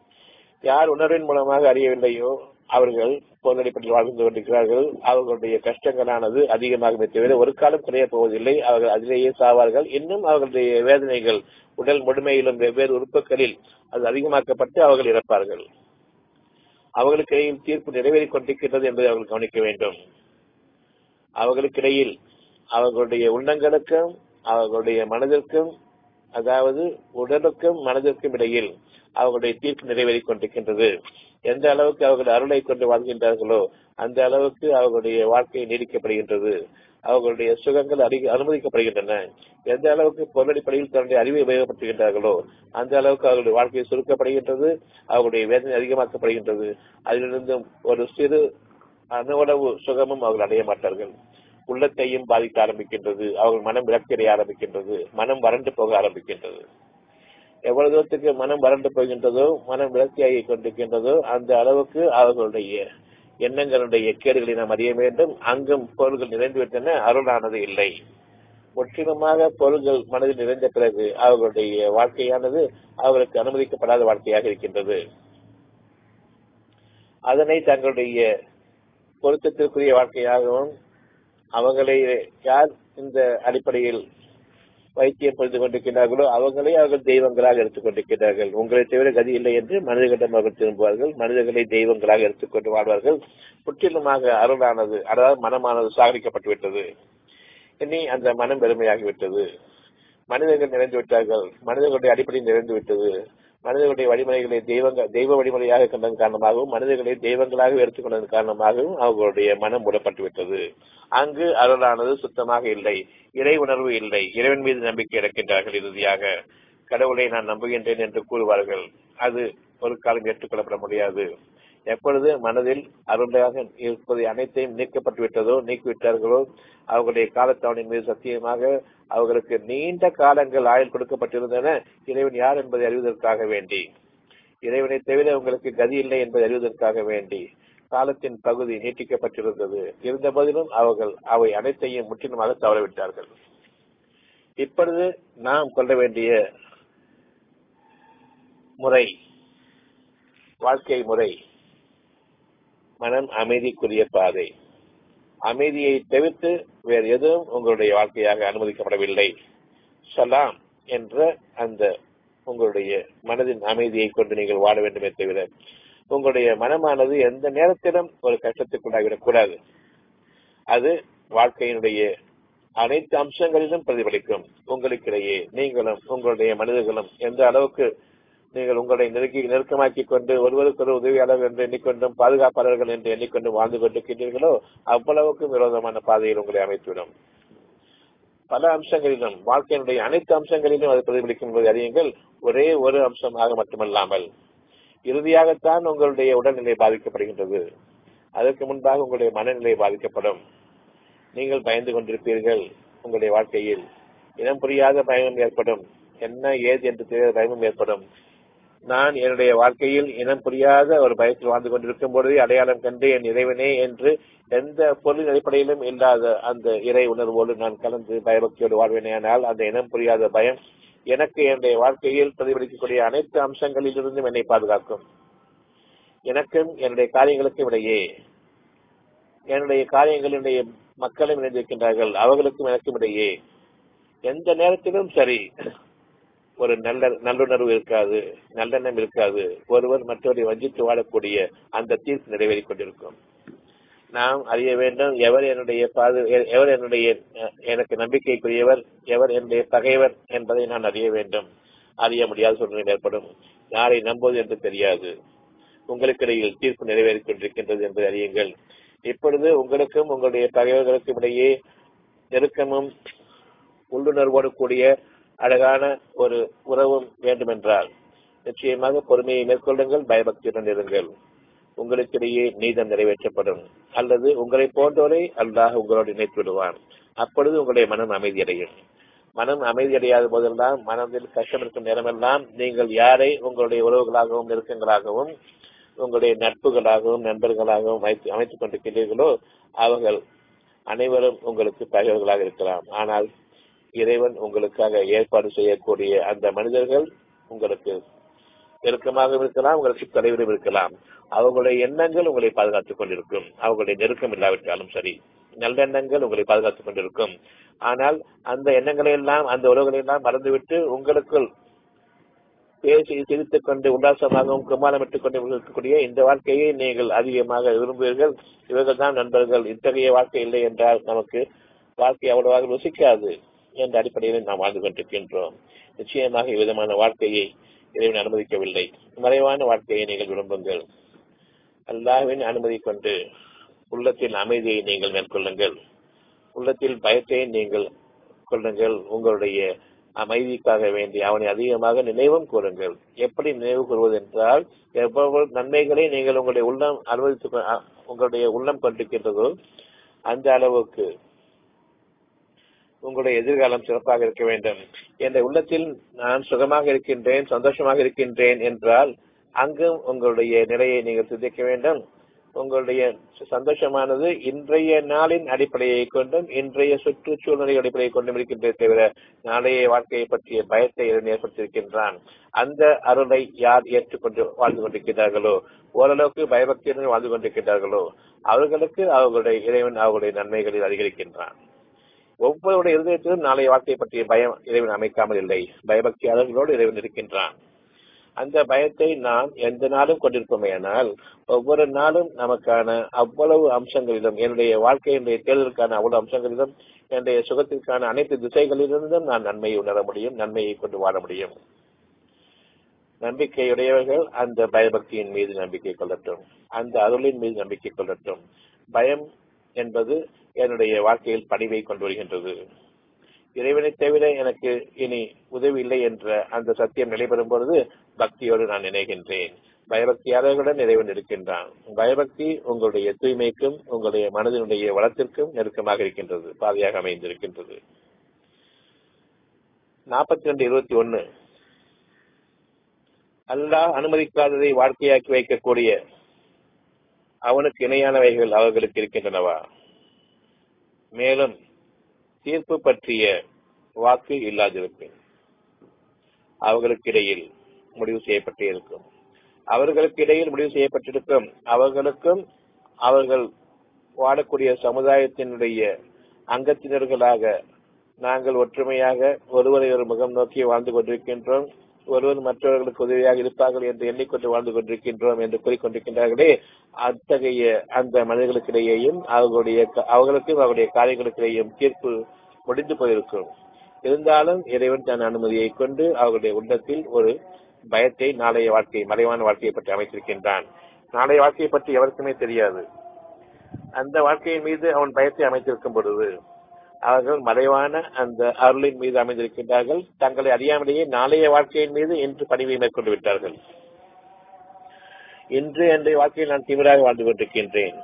யார் உணர்வின் மூலமாக அறியவில்லையோ அவர்கள் பொருளடிப்படையில் வாழ்ந்து கொண்டிருக்கிறார்கள் அவர்களுடைய கஷ்டங்களானது அதிகமாக தவிர ஒரு காலம் குறைய போவதில்லை அவர்கள் அதிலேயே சாவார்கள் இன்னும் அவர்களுடைய வேதனைகள் உடல் முழுமையிலும் வெவ்வேறு உறுப்புகளில் அது அதிகமாக்கப்பட்டு அவர்கள் இறப்பார்கள் அவர்களுக்கு இடையில் தீர்ப்பு நிறைவேறிக் கொண்டிருக்கின்றது என்பதை அவர்கள் கவனிக்க வேண்டும் அவர்களுக்கிடையில் அவர்களுடைய உள்ளங்களுக்கும் அவர்களுடைய மனதிற்கும் அதாவது உடலுக்கும் மனதிற்கும் இடையில் அவர்களுடைய தீர்ப்பு நிறைவேறிக் கொண்டிருக்கின்றது எந்த அளவுக்கு அவர்கள் அருளை கொண்டு வாழ்கின்றார்களோ அந்த அளவுக்கு அவர்களுடைய வாழ்க்கை நீடிக்கப்படுகின்றது அவர்களுடைய சுகங்கள் அறி அனுமதிக்கப்படுகின்றன எந்த அளவுக்கு பொருளடிப்படையில் தன்னுடைய அறிவை உபயோகப்படுத்துகின்றார்களோ அந்த அளவுக்கு அவர்களுடைய வாழ்க்கை சுருக்கப்படுகின்றது அவர்களுடைய வேதனை அதிகமாக்கப்படுகின்றது அதிலிருந்தும் ஒரு சிறு அணுவளவு சுகமும் அவர்கள் அடைய மாட்டார்கள் உள்ளத்தையும் பாதிக்க ஆரம்பிக்கின்றது அவர்கள் மனம் விளக்கடைய ஆரம்பிக்கின்றது மனம் வறண்டு போக ஆரம்பிக்கின்றது எவ்வளவு தூரத்துக்கு மனம் வறண்டு போகின்றதோ மனம் விளக்கியாகி கொண்டிருக்கின்றதோ அந்த அளவுக்கு அவர்களுடைய எண்ணங்களுடைய கேடுகளை நாம் அறிய வேண்டும் அங்கும் பொருள்கள் நிறைந்துவிட்டன அருளானது இல்லை முற்றிலுமாக பொருள்கள் மனதில் நிறைந்த பிறகு அவர்களுடைய வாழ்க்கையானது அவர்களுக்கு அனுமதிக்கப்படாத வாழ்க்கையாக இருக்கின்றது அதனை தங்களுடைய பொருத்தத்திற்குரிய வாழ்க்கையாகவும் அவங்களை யார் இந்த அடிப்படையில் வைத்தியம் புரிந்து கொண்டிருக்கிறார்களோ அவங்களே அவர்கள் தெய்வங்களாக எடுத்துக் கொண்டிருக்கிறார்கள் உங்களை தவிர கதி இல்லை என்று மனிதர்களிடம் அவர்கள் திரும்புவார்கள் மனிதர்களை தெய்வங்களாக எடுத்துக்கொண்டு வாழ்வார்கள் முற்றிலுமாக அருளானது அதாவது மனமானது சாகரிக்கப்பட்டு விட்டது இனி அந்த மனம் பெருமையாகிவிட்டது மனிதர்கள் நிறைந்து விட்டார்கள் மனிதர்களுடைய அடிப்படை நிறைந்து விட்டது மனிதர்களுடைய வழிமுறைகளை தெய்வங்க தெய்வ வழிமுறையாக கொண்டதன் காரணமாகவும் மனிதர்களை தெய்வங்களாக எடுத்துக்கொண்டதன் காரணமாகவும் அவர்களுடைய மனம் மூடப்பட்டு விட்டது அங்கு அருளானது சுத்தமாக இல்லை இறை உணர்வு இல்லை இறைவன் மீது நம்பிக்கை இழக்கின்றார்கள் இறுதியாக கடவுளை நான் நம்புகின்றேன் என்று கூறுவார்கள் அது ஒரு காலம் ஏற்றுக்கொள்ளப்பட முடியாது எப்பொழுது மனதில் அருளாக இருப்பதை அனைத்தையும் நீக்கப்பட்டு விட்டதோ நீக்கிவிட்டார்களோ அவர்களுடைய காலத்தவணின் மீது சத்தியமாக அவர்களுக்கு நீண்ட காலங்கள் ஆயுள் கொடுக்கப்பட்டிருந்தன இறைவன் யார் என்பதை அறிவதற்காக வேண்டி இறைவனை தவிர உங்களுக்கு கதி இல்லை என்பதை அறிவதற்காக வேண்டி காலத்தின் பகுதி நீட்டிக்கப்பட்டிருந்தது இருந்த போதிலும் அவர்கள் அவை அனைத்தையும் முற்றிலுமாக தவறவிட்டார்கள் இப்பொழுது நாம் கொள்ள வேண்டிய முறை வாழ்க்கை முறை மனம் அமைதிக்குரிய பாதை அமைதியை தவிர்த்து வேறு எதுவும் உங்களுடைய வாழ்க்கையாக அனுமதிக்கப்படவில்லை சலாம் என்ற அந்த உங்களுடைய மனதின் அமைதியை கொண்டு நீங்கள் வாழ வேண்டுமே தவிர உங்களுடைய மனமானது எந்த நேரத்திலும் ஒரு கஷ்டத்துக்குள்ளாகிவிடக் கூடாது அது வாழ்க்கையினுடைய அனைத்து அம்சங்களிலும் பிரதிபலிக்கும் உங்களுக்கிடையே நீங்களும் உங்களுடைய மனிதர்களும் எந்த அளவுக்கு நீங்கள் உங்களை நெருக்கி நெருக்கமாக்கிக் கொண்டு ஒருவருக்கொரு உதவியாளர் என்று எண்ணிக்கொண்டும் பாதுகாப்பாளர்கள் என்று எண்ணிக்கொண்டு வாழ்ந்து கொண்டிருக்கின்றீர்களோ அவ்வளவுக்கு விரோதமான பாதையில் உங்களை அமைத்துவிடும் பல அம்சங்களிலும் வாழ்க்கையினுடைய அனைத்து அம்சங்களிலும் அது பிரதிபலிக்கும் என்பதை அறியுங்கள் ஒரே ஒரு அம்சமாக மட்டுமல்லாமல் இறுதியாகத்தான் உங்களுடைய உடல்நிலை பாதிக்கப்படுகின்றது அதற்கு முன்பாக உங்களுடைய மனநிலை பாதிக்கப்படும் நீங்கள் பயந்து கொண்டிருப்பீர்கள் உங்களுடைய வாழ்க்கையில் இனம் புரியாத பயமும் ஏற்படும் என்ன ஏது என்று தெரியாத பயமும் ஏற்படும் நான் என்னுடைய வாழ்க்கையில் இனம் புரியாத ஒரு பயத்தில் வாழ்ந்து கொண்டிருக்கும் பொழுது அடையாளம் கண்டு என் இறைவனே என்று எந்த பொருளின் அடிப்படையிலும் இல்லாத அந்த இறை உணர்வோடு நான் கலந்து பயபக்தியோடு வாழ்வேனேயானால் அந்த இனம் புரியாத பயம் எனக்கு என்னுடைய வாழ்க்கையில் பிரதிபலிக்கக்கூடிய அனைத்து அம்சங்களிலிருந்தும் என்னை பாதுகாக்கும் எனக்கும் என்னுடைய காரியங்களுக்கும் இடையே என்னுடைய காரியங்களினுடைய மக்களும் இணைந்திருக்கின்றார்கள் அவர்களுக்கும் எனக்கும் இடையே எந்த நேரத்திலும் சரி ஒரு நல்ல நல்லுணர்வு இருக்காது நல்லெண்ணம் இருக்காது ஒருவர் மற்றவரை வஞ்சித்து வாழக்கூடிய அந்த தீர்ப்பு நிறைவேறிக் கொண்டிருக்கும் நாம் அறிய வேண்டும் எவர் என்னுடைய பாது எவர் என்னுடைய எனக்கு நம்பிக்கைக்குரியவர் எவர் என்னுடைய பகைவர் என்பதை நான் அறிய வேண்டும் அறிய முடியாத சூழ்நிலை ஏற்படும் யாரை நம்புவது என்று தெரியாது உங்களுக்கிடையில் தீர்ப்பு நிறைவேறிக் கொண்டிருக்கின்றது என்பதை அறியுங்கள் இப்பொழுது உங்களுக்கும் உங்களுடைய பகைவர்களுக்கும் இடையே நெருக்கமும் உள்ளுணர்வோடு கூடிய அழகான ஒரு உறவும் வேண்டுமென்றால் நிச்சயமாக பொறுமையை மேற்கொள்ளுங்கள் பயபக்தியுடன் இருங்கள் உங்களுக்கிடையே நீதம் நிறைவேற்றப்படும் அல்லது உங்களை போன்றோரை அல்லாஹ் உங்களோடு இணைத்து விடுவான் அப்பொழுது உங்களுடைய மனம் அமைதியடையும் மனம் அமைதியடையாத போதெல்லாம் மனதில் கஷ்டம் இருக்கும் நேரமெல்லாம் நீங்கள் யாரை உங்களுடைய உறவுகளாகவும் நெருக்கங்களாகவும் உங்களுடைய நட்புகளாகவும் நண்பர்களாகவும் அமைத்து அமைத்துக் கொண்டிருக்கிறீர்களோ அவர்கள் அனைவரும் உங்களுக்கு பகைவர்களாக இருக்கலாம் ஆனால் இறைவன் உங்களுக்காக ஏற்பாடு செய்யக்கூடிய அந்த மனிதர்கள் உங்களுக்கு நெருக்கமாக இருக்கலாம் உங்களுக்கு தொலைவிலும் இருக்கலாம் அவர்களுடைய எண்ணங்கள் உங்களை பாதுகாத்துக் கொண்டிருக்கும் அவர்களுடைய நெருக்கம் இல்லாவிட்டாலும் சரி நல்லெண்ணங்கள் உங்களை பாதுகாத்துக் கொண்டிருக்கும் ஆனால் அந்த எண்ணங்களை எல்லாம் அந்த உறவுகளை எல்லாம் மறந்துவிட்டு உங்களுக்குள் பேசி சிரித்துக் கொண்டு உல்லாசமாகவும் குமாரமிட்டுக் கொண்டு இருக்கக்கூடிய இந்த வாழ்க்கையை நீங்கள் அதிகமாக விரும்புவீர்கள் இவர்கள் தான் நண்பர்கள் இத்தகைய வாழ்க்கை இல்லை என்றால் நமக்கு வாழ்க்கை அவ்வளவாக ருசிக்காது என்ற அடிப்படையில் நாம் வாழ்ந்து கொண்டிருக்கின்றோம் நிச்சயமாக இவ்விதமான வாழ்க்கையை இறைவன் அனுமதிக்கவில்லை மறைவான வாழ்க்கையை நீங்கள் விரும்புங்கள் அல்லாஹ்வின் அனுமதி கொண்டு உள்ளத்தில் அமைதியை நீங்கள் மேற்கொள்ளுங்கள் உள்ளத்தில் பயத்தை நீங்கள் கொள்ளுங்கள் உங்களுடைய அமைதிக்காக வேண்டி அவனை அதிகமாக நினைவும் கூறுங்கள் எப்படி நினைவு கூறுவது என்றால் எவ்வளவு நன்மைகளை நீங்கள் உங்களுடைய உள்ளம் அனுமதித்து உங்களுடைய உள்ளம் கொண்டிருக்கின்றதோ அந்த அளவுக்கு உங்களுடைய எதிர்காலம் சிறப்பாக இருக்க வேண்டும் என்ற உள்ளத்தில் நான் சுகமாக இருக்கின்றேன் சந்தோஷமாக இருக்கின்றேன் என்றால் அங்கும் உங்களுடைய நிலையை நீங்கள் சிந்திக்க வேண்டும் உங்களுடைய சந்தோஷமானது இன்றைய நாளின் அடிப்படையை கொண்டும் இன்றைய சுற்றுச்சூழ்நிலை அடிப்படையை கொண்டும் இருக்கின்றே தவிர நாளைய வாழ்க்கையை பற்றிய பயத்தை இறைவன் ஏற்படுத்தியிருக்கின்றான் அந்த அருளை யார் ஏற்றுக்கொண்டு வாழ்ந்து கொண்டிருக்கிறார்களோ ஓரளவுக்கு பயபக்தியுடன் வாழ்ந்து கொண்டிருக்கிறார்களோ அவர்களுக்கு அவர்களுடைய இறைவன் அவர்களுடைய நன்மைகளில் அதிகரிக்கின்றான் ஒவ்வொருடைய இருதயத்திலும் நாளைய வாழ்க்கையை பற்றிய பயம் இறைவன் அமைக்காமல் இல்லை பயபக்தியாளர்களோடு இறைவன் இருக்கின்றான் அந்த பயத்தை நாம் எந்த நாளும் கொண்டிருப்போமேயானால் ஒவ்வொரு நாளும் நமக்கான அவ்வளவு அம்சங்களிலும் என்னுடைய வாழ்க்கையினுடைய தேர்தலுக்கான அவ்வளவு அம்சங்களிலும் என்னுடைய சுகத்திற்கான அனைத்து திசைகளிலிருந்தும் நான் நன்மையை உணர முடியும் நன்மையை கொண்டு வாழ முடியும் நம்பிக்கையுடையவர்கள் அந்த பயபக்தியின் மீது நம்பிக்கை கொள்ளட்டும் அந்த அருளின் மீது நம்பிக்கை கொள்ளட்டும் பயம் என்பது என்னுடைய வாழ்க்கையில் பணிவை கொண்டு வருகின்றது இறைவனை தவிர எனக்கு இனி உதவி இல்லை என்ற அந்த சத்தியம் நிலைபெறும் பொழுது பக்தியோடு நான் நினைகின்றேன் பயபக்தியாளர்களுடன் இறைவன் இருக்கின்றான் பயபக்தி உங்களுடைய தூய்மைக்கும் உங்களுடைய மனதினுடைய வளத்திற்கும் நெருக்கமாக இருக்கின்றது பாதையாக அமைந்திருக்கின்றது நாற்பத்தி ரெண்டு இருபத்தி ஒன்னு அல்லாஹ் அனுமதிக்காததை வாழ்க்கையாக்கி வைக்கக்கூடிய அவனுக்கு இணையானவைகள் அவர்களுக்கு இருக்கின்றனவா மேலும் தீர்ப்பு பற்றிய வாக்கு இல்லாதிருப்பேன் அவர்களுக்கிடையில் முடிவு செய்யப்பட்டே இருக்கும் அவர்களுக்கு இடையில் முடிவு செய்யப்பட்டிருக்கும் அவர்களுக்கும் அவர்கள் வாழக்கூடிய சமுதாயத்தினுடைய அங்கத்தினர்களாக நாங்கள் ஒற்றுமையாக ஒருவரை ஒரு முகம் நோக்கி வாழ்ந்து கொண்டிருக்கின்றோம் ஒருவர் மற்றவர்களுக்கு உதவியாக இருப்பார்கள் என்று எண்ணிக்கொண்டு வாழ்ந்து கொண்டிருக்கின்றோம் என்று கூறிக்கொண்டிருக்கின்றார்களே அத்தகைய அந்த மனிதர்களுக்கிடையேயும் அவர்களுடைய அவர்களுக்கும் அவருடைய காரியங்களுக்கிடையும் தீர்ப்பு முடிந்து போயிருக்கும் இருந்தாலும் இறைவன் தன் அனுமதியை கொண்டு அவர்களுடைய உள்ளத்தில் ஒரு பயத்தை நாளைய வாழ்க்கை மறைவான வாழ்க்கையை பற்றி அமைத்திருக்கின்றான் நாளைய வாழ்க்கையை பற்றி எவருக்குமே தெரியாது அந்த வாழ்க்கையின் மீது அவன் பயத்தை அமைத்திருக்கும் பொழுது அவர்கள் மறைவான அந்த அருளின் மீது அமைந்திருக்கின்றார்கள் தங்களை அறியாமலேயே நாளைய வாழ்க்கையின் மீது இன்று பணிவை மேற்கொண்டு விட்டார்கள் இன்று என்னுடைய வாழ்க்கையில் நான் தீவிரமாக வாழ்ந்து கொண்டிருக்கின்றேன்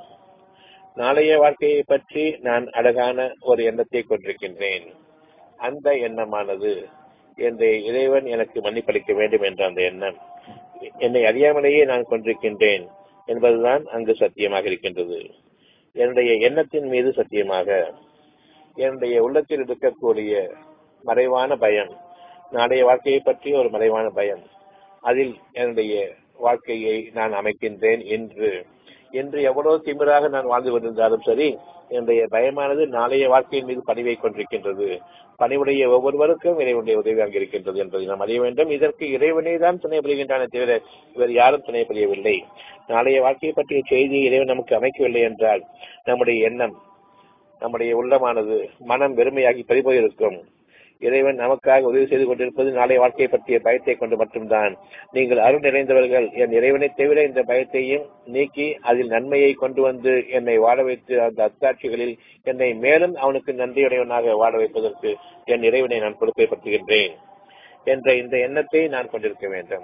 நாளைய வாழ்க்கையை பற்றி நான் அழகான ஒரு எண்ணத்தை கொண்டிருக்கின்றேன் அந்த எண்ணமானது என்னுடைய இறைவன் எனக்கு மன்னிப்பளிக்க வேண்டும் என்ற அந்த எண்ணம் என்னை அறியாமலேயே நான் கொண்டிருக்கின்றேன் என்பதுதான் அங்கு சத்தியமாக இருக்கின்றது என்னுடைய எண்ணத்தின் மீது சத்தியமாக என்னுடைய உள்ளத்தில் இருக்கக்கூடிய மறைவான பயம் நாளைய வாழ்க்கையை பற்றி ஒரு மறைவான பயம் அதில் என்னுடைய வாழ்க்கையை நான் அமைக்கின்றேன் என்று என்று எவ்வளவு திமிராக நான் வாழ்ந்து கொண்டிருந்தாலும் சரி என்னுடைய பயமானது நாளைய வாழ்க்கையின் மீது பணிவை கொண்டிருக்கின்றது பணிவுடைய ஒவ்வொருவருக்கும் இறைவனுடைய உதவி அங்கு இருக்கின்றது என்பதை நாம் அறிய வேண்டும் இதற்கு இறைவனே தான் துணை புரிகின்றானே தவிர இவர் யாரும் துணை புரியவில்லை நாளைய வாழ்க்கையை பற்றிய செய்தியை இறைவன் நமக்கு அமைக்கவில்லை என்றால் நம்முடைய எண்ணம் நம்முடைய உள்ளமானது மனம் வெறுமையாகி பறிபோயிருக்கும் இறைவன் நமக்காக உதவி செய்து கொண்டிருப்பது நாளைய வாழ்க்கையை பற்றிய பயத்தை கொண்டு மட்டும்தான் நீங்கள் அருள் நிறைந்தவர்கள் என் இறைவனை தவிர இந்த பயத்தையும் நீக்கி அதில் நன்மையை கொண்டு வந்து என்னை வாழ வைத்து அந்த அத்தாட்சிகளில் என்னை மேலும் அவனுக்கு நன்றியுடையவனாக வாழ வைப்பதற்கு என் இறைவனை நான் பொறுப்பைப்படுத்துகின்றேன் என்ற இந்த எண்ணத்தை நான் கொண்டிருக்க வேண்டும்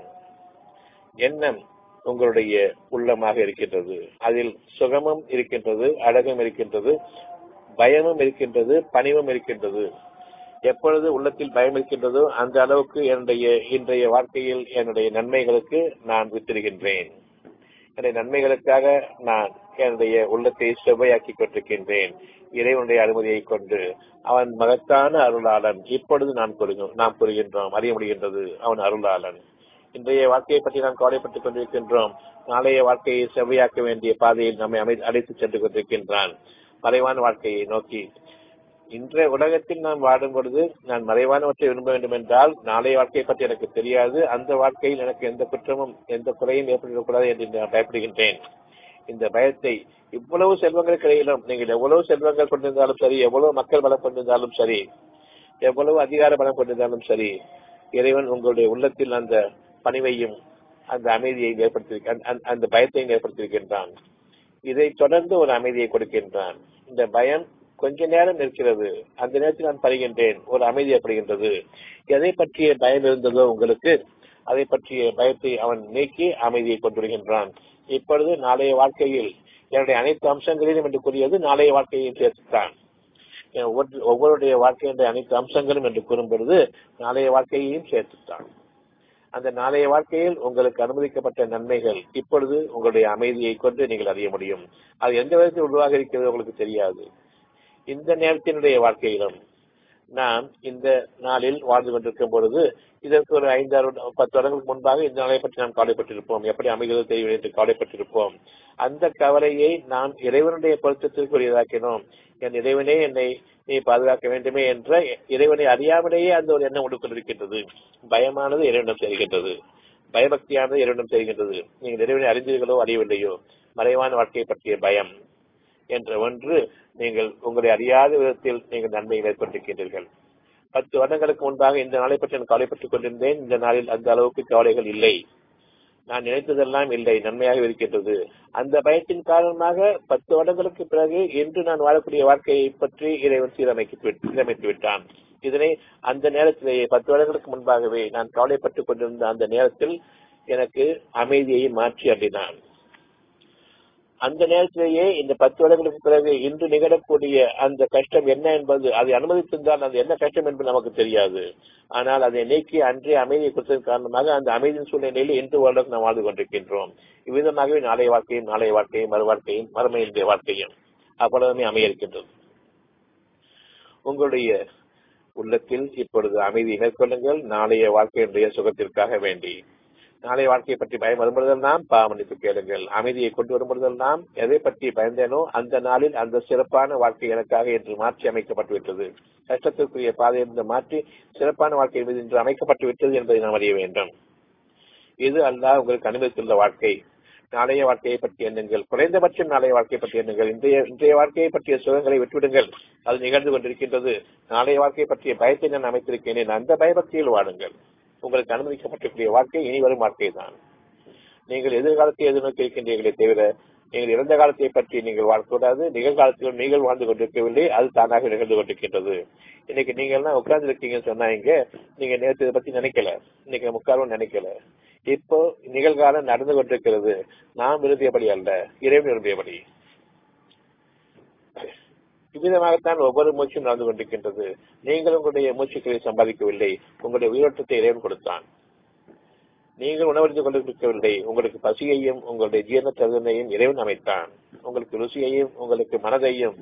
எண்ணம் உங்களுடைய உள்ளமாக இருக்கின்றது அதில் சுகமும் இருக்கின்றது அழகும் இருக்கின்றது பயமும் இருக்கின்றது பணிவும் இருக்கின்றது எப்பொழுது உள்ளத்தில் பயம் இருக்கின்றதோ அந்த அளவுக்கு என்னுடைய இன்றைய வாழ்க்கையில் என்னுடைய நன்மைகளுக்கு நான் வித்திருகின்றேன் என்னுடைய நன்மைகளுக்காக நான் என்னுடைய உள்ளத்தை செவ்வையாக்கி கொண்டிருக்கின்றேன் இறைவனுடைய அனுமதியை கொண்டு அவன் மகத்தான அருளாளன் இப்பொழுது நான் நாம் புரிகின்றோம் அறிய முடிகின்றது அவன் அருளாளன் இன்றைய வாழ்க்கையை பற்றி நாம் கவலைப்பட்டுக் கொண்டிருக்கின்றோம் நாளைய வாழ்க்கையை செவ்வையாக்க வேண்டிய பாதையில் நம்மை அமை அழைத்து சென்று கொண்டிருக்கின்றான் மறைவான வாழ்க்கையை நோக்கி இன்றைய உலகத்தில் நான் வாடும் பொழுது நான் மறைவானவற்றை விரும்ப வேண்டும் என்றால் நாளைய வாழ்க்கையை பற்றி எனக்கு தெரியாது அந்த வாழ்க்கையில் எனக்கு எந்த குற்றமும் எந்த குறையும் ஏற்படக்கூடாது என்று நான் பயப்படுகின்றேன் இந்த பயத்தை இவ்வளவு செல்வங்களுக்கு இடையிலும் நீங்கள் எவ்வளவு செல்வங்கள் கொண்டிருந்தாலும் சரி எவ்வளவு மக்கள் பலம் கொண்டிருந்தாலும் சரி எவ்வளவு அதிகார பலம் கொண்டிருந்தாலும் சரி இறைவன் உங்களுடைய உள்ளத்தில் அந்த பணிவையும் அந்த அமைதியை ஏற்படுத்தி அந்த பயத்தையும் ஏற்படுத்தியிருக்கின்றான் இதை தொடர்ந்து ஒரு அமைதியை கொடுக்கின்றான் இந்த பயம் கொஞ்ச நேரம் இருக்கிறது அந்த நேரத்தில் நான் பருகின்றேன் ஒரு அமைதி ஏற்படுகின்றது எதை பற்றிய பயம் இருந்ததோ உங்களுக்கு அதை பற்றிய பயத்தை அவன் நீக்கி அமைதியை கொண்டு வருகின்றான் இப்பொழுது நாளைய வாழ்க்கையில் என்னுடைய அனைத்து அம்சங்களிலும் என்று கூறியது நாளைய வாழ்க்கையையும் சேர்த்துத்தான் ஒவ்வொருடைய வாழ்க்கையினுடைய அனைத்து அம்சங்களும் என்று கூறும் பொழுது நாளைய வாழ்க்கையையும் சேர்த்துத்தான் அந்த நாளைய வாழ்க்கையில் உங்களுக்கு அனுமதிக்கப்பட்ட நன்மைகள் இப்பொழுது உங்களுடைய அமைதியை கொண்டு நீங்கள் அறிய முடியும் அது எந்த விதத்தில் உருவாக இருக்கிறது உங்களுக்கு தெரியாது இந்த நேரத்தினுடைய வாழ்க்கையிலும் நாம் இந்த நாளில் வாழ்ந்து கொண்டிருக்கும் பொழுது இதற்கு ஒரு ஐந்தாறு பத்து வருடங்களுக்கு முன்பாக இந்த நாளை பற்றி நாம் கவலைப்பட்டிருப்போம் எப்படி அமைகிறது தெரியவில்லை என்று கவலைப்பட்டிருப்போம் அந்த கவலையை நாம் இறைவனுடைய பொருத்தத்திற்கு உரியதாக்கினோம் என் இறைவனே என்னை நீ பாதுகாக்க வேண்டுமே என்ற இறைவனை அறியாமலேயே அந்த ஒரு எண்ணம் உடுக்குள் இருக்கின்றது பயமானது இறைவனிடம் செய்கின்றது பயபக்தியானது இறைவனிடம் செய்கின்றது நீங்கள் இறைவனை அறிந்தீர்களோ அறியவில்லையோ மறைவான வாழ்க்கையை பற்றிய பயம் என்ற ஒன்று நீங்கள் உங்களை அறியாத விதத்தில் நீங்கள் நன்மையை மேற்கொண்டிருக்கின்றீர்கள் பத்து வருடங்களுக்கு முன்பாக இந்த நாளை பற்றி நான் கவலைப்பட்டுக் கொண்டிருந்தேன் இந்த நாளில் அந்த அளவுக்கு கவலைகள் இல்லை நான் நினைத்ததெல்லாம் இல்லை நன்மையாக இருக்கின்றது அந்த பயத்தின் காரணமாக பத்து வருடங்களுக்கு பிறகு இன்று நான் வாழக்கூடிய வாழ்க்கையை பற்றி இறைவன் சீரமைத்து சீரமைத்து விட்டான் இதனை அந்த நேரத்திலேயே பத்து வருடங்களுக்கு முன்பாகவே நான் கவலைப்பட்டுக் கொண்டிருந்த அந்த நேரத்தில் எனக்கு அமைதியை மாற்றி அள்ளினான் அந்த நேரத்திலேயே இந்த பத்து வருடங்களுக்கு பிறகு இன்று நிகழக்கூடிய அந்த கஷ்டம் என்ன என்பது அதை அனுமதித்திருந்தால் அது என்ன கஷ்டம் என்பது நமக்கு தெரியாது ஆனால் அதை நீக்கி அன்றே அமைதியை கொடுத்ததன் காரணமாக அந்த அமைதியின் சூழ்நிலையில் இன்று வருடம் நாம் வாழ்ந்து கொண்டிருக்கின்றோம் இவ்விதமாகவே நாளைய வாழ்க்கையும் நாளைய வாழ்க்கையும் மறு வாழ்க்கையும் மறுமையினுடைய வாழ்க்கையும் அவ்வளவுமே அமைய இருக்கின்றது உங்களுடைய உள்ளத்தில் இப்பொழுது அமைதியை மேற்கொள்ளுங்கள் நாளைய வாழ்க்கையினுடைய சுகத்திற்காக வேண்டி நாளைய வாழ்க்கையை பற்றி பயம் வரும்பொழுதெல்லாம் பாவமன்னிப்பு கேளுங்கள் அமைதியை கொண்டு வரும்பொழுதெல்லாம் எதை பற்றி பயந்தேனோ அந்த நாளில் அந்த சிறப்பான வாழ்க்கை எனக்காக என்று மாற்றி அமைக்கப்பட்டு விட்டது கஷ்டத்திற்குரிய பாதையிலிருந்து மாற்றி சிறப்பான வாழ்க்கை மீது இன்று அமைக்கப்பட்டு விட்டது என்பதை நாம் அறிய வேண்டும் இது அல்லாஹ் உங்களுக்கு அனுமதித்துள்ள வாழ்க்கை நாளைய வாழ்க்கையை பற்றி எண்ணுங்கள் குறைந்தபட்சம் நாளைய வாழ்க்கையை பற்றி எண்ணுங்கள் இன்றைய இன்றைய வாழ்க்கையை பற்றிய சுகங்களை விட்டுவிடுங்கள் அது நிகழ்ந்து கொண்டிருக்கின்றது நாளைய வாழ்க்கையை பற்றிய பயத்தை நான் அமைத்திருக்கிறேன் அந்த பயபக்தியில் வாழுங்கள் உங்களுக்கு அனுமதிக்கப்பட்டிருக்கிற வாழ்க்கை இனி வரும் வாழ்க்கை தான் நீங்கள் எதிர்காலத்தை எதிர்நோக்கி இருக்கின்றீர்களே தவிர நீங்கள் இறந்த காலத்தை பற்றி நீங்கள் வாழக்கூடாது நிகழ்காலத்தில் நீங்கள் வாழ்ந்து கொண்டிருக்கவில்லை அது தானாக நிகழ்ந்து கொண்டிருக்கின்றது இன்னைக்கு நீங்க எல்லாம் உட்கார்ந்து இருக்கீங்கன்னு சொன்னா இங்க நீங்க நேற்று இதை பத்தி நினைக்கல இன்னைக்கு உட்காரும் நினைக்கல இப்போ நிகழ்காலம் நடந்து கொண்டிருக்கிறது நாம் விரும்பியபடி அல்ல இறைவன் விரும்பியபடி இவ்விதமாகத்தான் ஒவ்வொரு மூச்சும் நடந்து கொண்டிருக்கின்றது நீங்கள் உங்களுடைய மூச்சுக்களை சம்பாதிக்கவில்லை உங்களுடைய உயிரோட்டத்தை இறைவன் கொடுத்தான் நீங்கள் உணவறிந்து கொண்டிருக்கவில்லை உங்களுக்கு பசியையும் உங்களுடைய ஜீரண தகுதியையும் இறைவன் அமைத்தான் உங்களுக்கு ருசியையும் உங்களுக்கு மனதையும்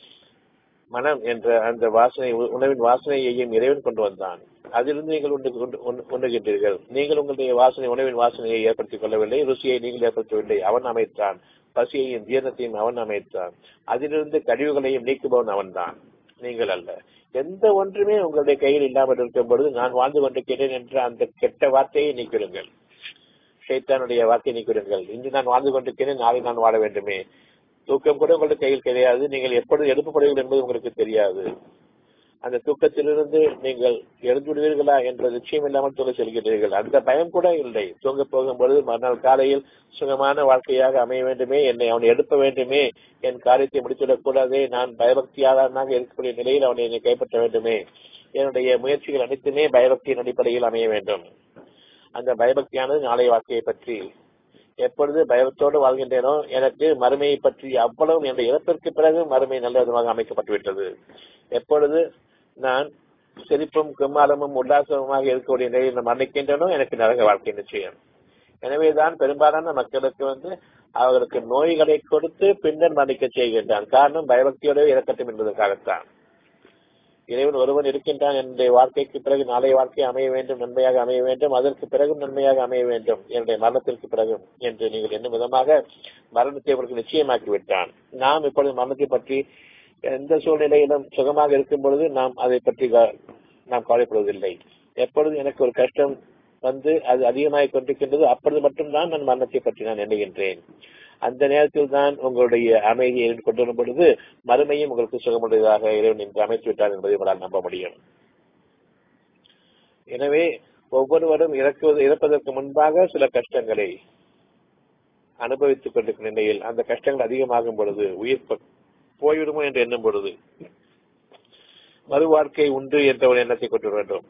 மனம் என்ற அந்த வாசனை உணவின் வாசனையையும் இறைவன் கொண்டு வந்தான் அதிலிருந்து நீங்கள் உண்டு உண்ணுகின்றீர்கள் நீங்கள் உங்களுடைய வாசனை உணவின் வாசனையை ஏற்படுத்திக் கொள்ளவில்லை ருசியை நீங்கள் ஏற்படுத்தவில்லை அவன் அமைத்தான் பசியையும் ஜீரணத்தையும் அவன் அமைத்தான் அதிலிருந்து கழிவுகளையும் நீக்குபவன் அவன்தான் நீங்கள் அல்ல எந்த ஒன்றுமே உங்களுடைய கையில் இல்லாமல் இருக்கும் பொழுது நான் வாழ்ந்து கொண்டிருக்கிறேன் என்ற அந்த கெட்ட வார்த்தையை நீக்கிடுங்கள் சைத்தானுடைய வார்த்தையை நீக்கிடுங்கள் இன்று நான் வாழ்ந்து கொண்டிருக்கிறேன் நாளை நான் வாழ வேண்டுமே தூக்கம் கூட உங்களுடைய கையில் கிடையாது நீங்கள் எப்பொழுது எழுப்பப்படுவீர்கள் என்பது உங்களுக்கு தெரியாது அந்த தூக்கத்திலிருந்து நீங்கள் எழுந்து விடுவீர்களா என்ற நிச்சயம் இல்லாமல் தூங்க செல்கிறீர்கள் அந்த பயம் கூட இல்லை தூங்க போகும்பொழுது மறுநாள் காலையில் சுகமான வாழ்க்கையாக அமைய வேண்டுமே என்னை அவன் எழுப்ப வேண்டுமே என் காரியத்தை முடித்துவிடக் கூடாதே நான் பயபக்தியாளனாக இருக்கக்கூடிய நிலையில் அவனை என்னை கைப்பற்ற வேண்டுமே என்னுடைய முயற்சிகள் அனைத்துமே பயபக்தியின் அடிப்படையில் அமைய வேண்டும் அந்த பயபக்தியானது நாளை வாழ்க்கையை பற்றி எப்பொழுது பயத்தோடு வாழ்கின்றேனோ எனக்கு மறுமையை பற்றி அவ்வளவும் என்ற இறப்பிற்கு பிறகு மறுமை நல்ல விதமாக அமைக்கப்பட்டுவிட்டது எப்பொழுது நான் செழிப்பும் கும்மாலமும் உல்லாசமுமாக இருக்கக்கூடிய நிலையில் நான் மரணிக்கின்றனோ எனக்கு நரக வாழ்க்கை நிச்சயம் எனவேதான் பெரும்பாலான மக்களுக்கு வந்து அவர்களுக்கு நோய்களை கொடுத்து பின்னர் மரணிக்க செய்கின்றான் காரணம் பயபக்தியோட இறக்கட்டும் என்பதற்காகத்தான் இறைவன் ஒருவன் இருக்கின்றான் என்னுடைய வாழ்க்கைக்கு பிறகு நாளைய வாழ்க்கை அமைய வேண்டும் நன்மையாக அமைய வேண்டும் அதற்கு பிறகும் நன்மையாக அமைய வேண்டும் என்னுடைய மரணத்திற்கு பிறகும் என்று நீங்கள் என்னும் விதமாக மரணத்தை அவருக்கு நிச்சயமாக்கி விட்டான் நாம் இப்பொழுது மரணத்தை பற்றி எந்த சூழ்நிலையிலும் சுகமாக இருக்கும் பொழுது நாம் அதை பற்றி நாம் கவலைப்படுவதில்லை எப்பொழுது எனக்கு ஒரு கஷ்டம் வந்து அது அதிகமாக கொண்டிருக்கின்றது அப்பொழுது மட்டும்தான் நான் மரணத்தை பற்றி நான் எண்ணுகின்றேன் அந்த நேரத்தில் தான் உங்களுடைய அமைதியை கொண்டு வரும் பொழுது மறுமையும் உங்களுக்கு சுகமுடையதாக இறைவன் என்று அமைத்து விட்டார் என்பதை உங்களால் நம்ப முடியும் எனவே ஒவ்வொருவரும் இறக்குவது இறப்பதற்கு முன்பாக சில கஷ்டங்களை அனுபவித்துக் கொண்டிருக்கும் நிலையில் அந்த கஷ்டங்கள் அதிகமாகும் பொழுது உயிர் போய்விடுமோ என்று எண்ணும் பொழுது மறு வாழ்க்கை உண்டு என்ற ஒரு எண்ணத்தை கொண்டு வேண்டும்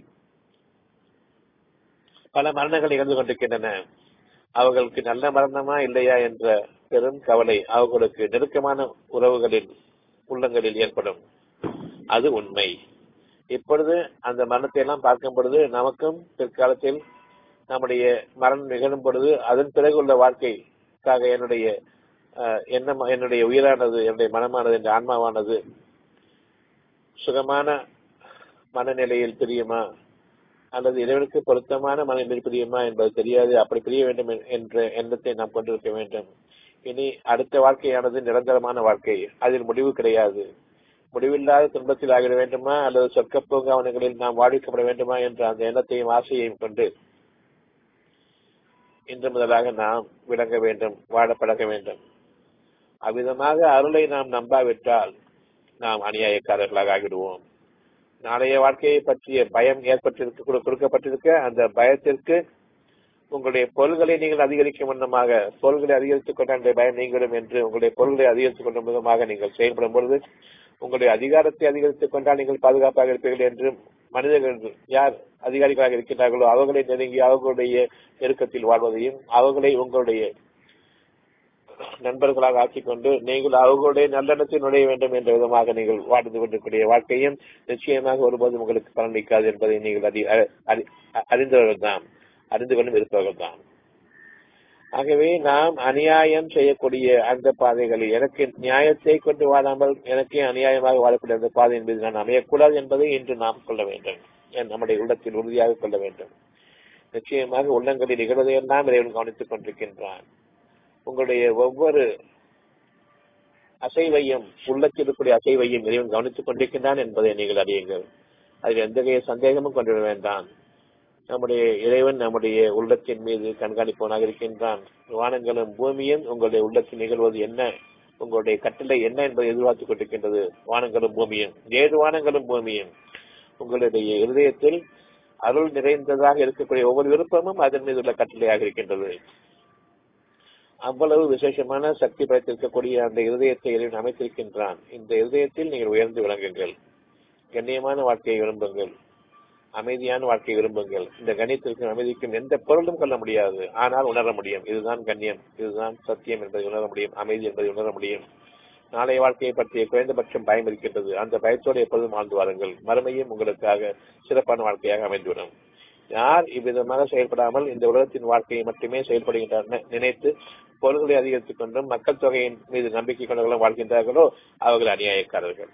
பல மரணங்கள் நிகழ்ந்து கொண்டிருக்கின்றன அவர்களுக்கு நல்ல மரணமா இல்லையா என்ற பெரும் கவலை அவர்களுக்கு நெருக்கமான உறவுகளில் உள்ளங்களில் ஏற்படும் அது உண்மை இப்பொழுது அந்த மரணத்தை எல்லாம் பார்க்கும் பொழுது நமக்கும் பிற்காலத்தில் நம்முடைய மரணம் நிகழும் பொழுது அதன் பிறகு உள்ள வாழ்க்கைக்காக என்னுடைய எண்ணம் என்னுடைய உயிரானது என்னுடைய மனமானது என்ற ஆன்மாவானது சுகமான மனநிலையில் பிரியுமா அல்லது இறைவனுக்கு பொருத்தமான மனநிலையில் பிரியுமா என்பது தெரியாது அப்படி பிரிய வேண்டும் என்ற எண்ணத்தை நாம் கொண்டிருக்க வேண்டும் இனி அடுத்த வாழ்க்கையானது நிரந்தரமான வாழ்க்கை அதில் முடிவு கிடையாது முடிவில்லாத துன்பத்தில் ஆகிட வேண்டுமா அல்லது சொர்க்க பூங்காவனங்களில் நாம் வாழ்விக்கப்பட வேண்டுமா என்ற அந்த எண்ணத்தையும் ஆசையையும் கொண்டு இன்று முதலாக நாம் விளங்க வேண்டும் வாழ பழக வேண்டும் அவ்விதமாக அருளை நாம் நம்பாவிட்டால் நாம் அநியாயக்காரர்களாக ஆகிடுவோம் நாளைய வாழ்க்கையை பற்றிய பயம் ஏற்பட்டிருக்க கொடுக்கப்பட்டிருக்க அந்த பயத்திற்கு உங்களுடைய பொருள்களை நீங்கள் அதிகரிக்கும் வண்ணமாக பொருள்களை அதிகரித்துக் கொண்ட அந்த பயம் நீங்களும் என்று உங்களுடைய பொருள்களை அதிகரித்துக் கொண்ட விதமாக நீங்கள் செயல்படும் பொழுது உங்களுடைய அதிகாரத்தை அதிகரித்துக் கொண்டால் நீங்கள் பாதுகாப்பாக இருப்பீர்கள் என்று மனிதர்கள் யார் அதிகாரிகளாக இருக்கின்றார்களோ அவர்களை நெருங்கி அவர்களுடைய நெருக்கத்தில் வாழ்வதையும் அவர்களை உங்களுடைய நண்பர்களாக ஆக்கிக் கொண்டு நீங்கள் அவர்களுடைய நல்லெண்ணத்தில் நுழைய வேண்டும் என்ற விதமாக நீங்கள் வாழ்ந்து கொண்டிருக்கூடிய வாழ்க்கையும் நிச்சயமாக ஒருபோதும் உங்களுக்கு பலனளிக்காது என்பதை நீங்கள் அறி அறிந்தவர்கள் தான் அறிந்து கொண்டும் இருப்பவர்கள் தான் ஆகவே நாம் அநியாயம் செய்யக்கூடிய அந்த பாதைகளில் எனக்கு நியாயத்தை கொண்டு வாழாமல் எனக்கே அநியாயமாக வாழக்கூடிய அந்த பாதையின் மீது நான் அமையக்கூடாது என்பதை இன்று நாம் கொள்ள வேண்டும் நம்முடைய உள்ளத்தில் உறுதியாக கொள்ள வேண்டும் நிச்சயமாக உள்ளங்களில் நிகழ்வதையெல்லாம் இறைவன் கவனித்துக் கொண்டிருக்கின்றான் உங்களுடைய ஒவ்வொரு அசைவையும் உள்ளத்தில் இருக்கக்கூடிய அசைவையும் இறைவன் கவனித்துக் கொண்டிருக்கின்றான் என்பதை நீங்கள் அறியுங்கள் அதில் எந்தகைய சந்தேகமும் கொண்டுவிட வேண்டாம் நம்முடைய இறைவன் நம்முடைய உள்ளத்தின் மீது கண்காணிப்பவனாக இருக்கின்றான் வானங்களும் பூமியும் உங்களுடைய உள்ளத்தில் நிகழ்வது என்ன உங்களுடைய கட்டளை என்ன என்பதை எதிர்பார்த்துக் கொண்டிருக்கின்றது வானங்களும் பூமியும் ஏழு வானங்களும் பூமியும் உங்களுடைய இருதயத்தில் அருள் நிறைந்ததாக இருக்கக்கூடிய ஒவ்வொரு விருப்பமும் அதன் மீது உள்ள கட்டளையாக இருக்கின்றது அவ்வளவு விசேஷமான சக்தி படைத்திருக்கக்கூடிய அந்த இருதயத்தை இறைவன் அமைத்திருக்கின்றான் இந்த இருதயத்தில் நீங்கள் உயர்ந்து விளங்குங்கள் கண்ணியமான வாழ்க்கையை விரும்புங்கள் அமைதியான வாழ்க்கையை விரும்புங்கள் இந்த கண்ணியத்திற்கும் அமைதிக்கும் எந்த பொருளும் கொள்ள முடியாது ஆனால் உணர முடியும் இதுதான் கண்ணியம் இதுதான் சத்தியம் என்பதை உணர முடியும் அமைதி என்பதை உணர முடியும் நாளைய வாழ்க்கையை பற்றிய குறைந்தபட்சம் பயம் இருக்கின்றது அந்த பயத்தோடு எப்பொழுதும் வாழ்ந்து வாருங்கள் மறுமையும் உங்களுக்காக சிறப்பான வாழ்க்கையாக அமைந்துவிடும் யார் இவ்விதமாக செயல்படாமல் இந்த உலகத்தின் வாழ்க்கையை மட்டுமே செயல்படுகின்றனர் நினைத்து பொருள்களை அதிகரித்துக் கொண்டும் மக்கள் தொகையின் மீது நம்பிக்கை கொண்டவர்களும் வாழ்கின்றார்களோ அவர்கள் அநியாயக்காரர்கள்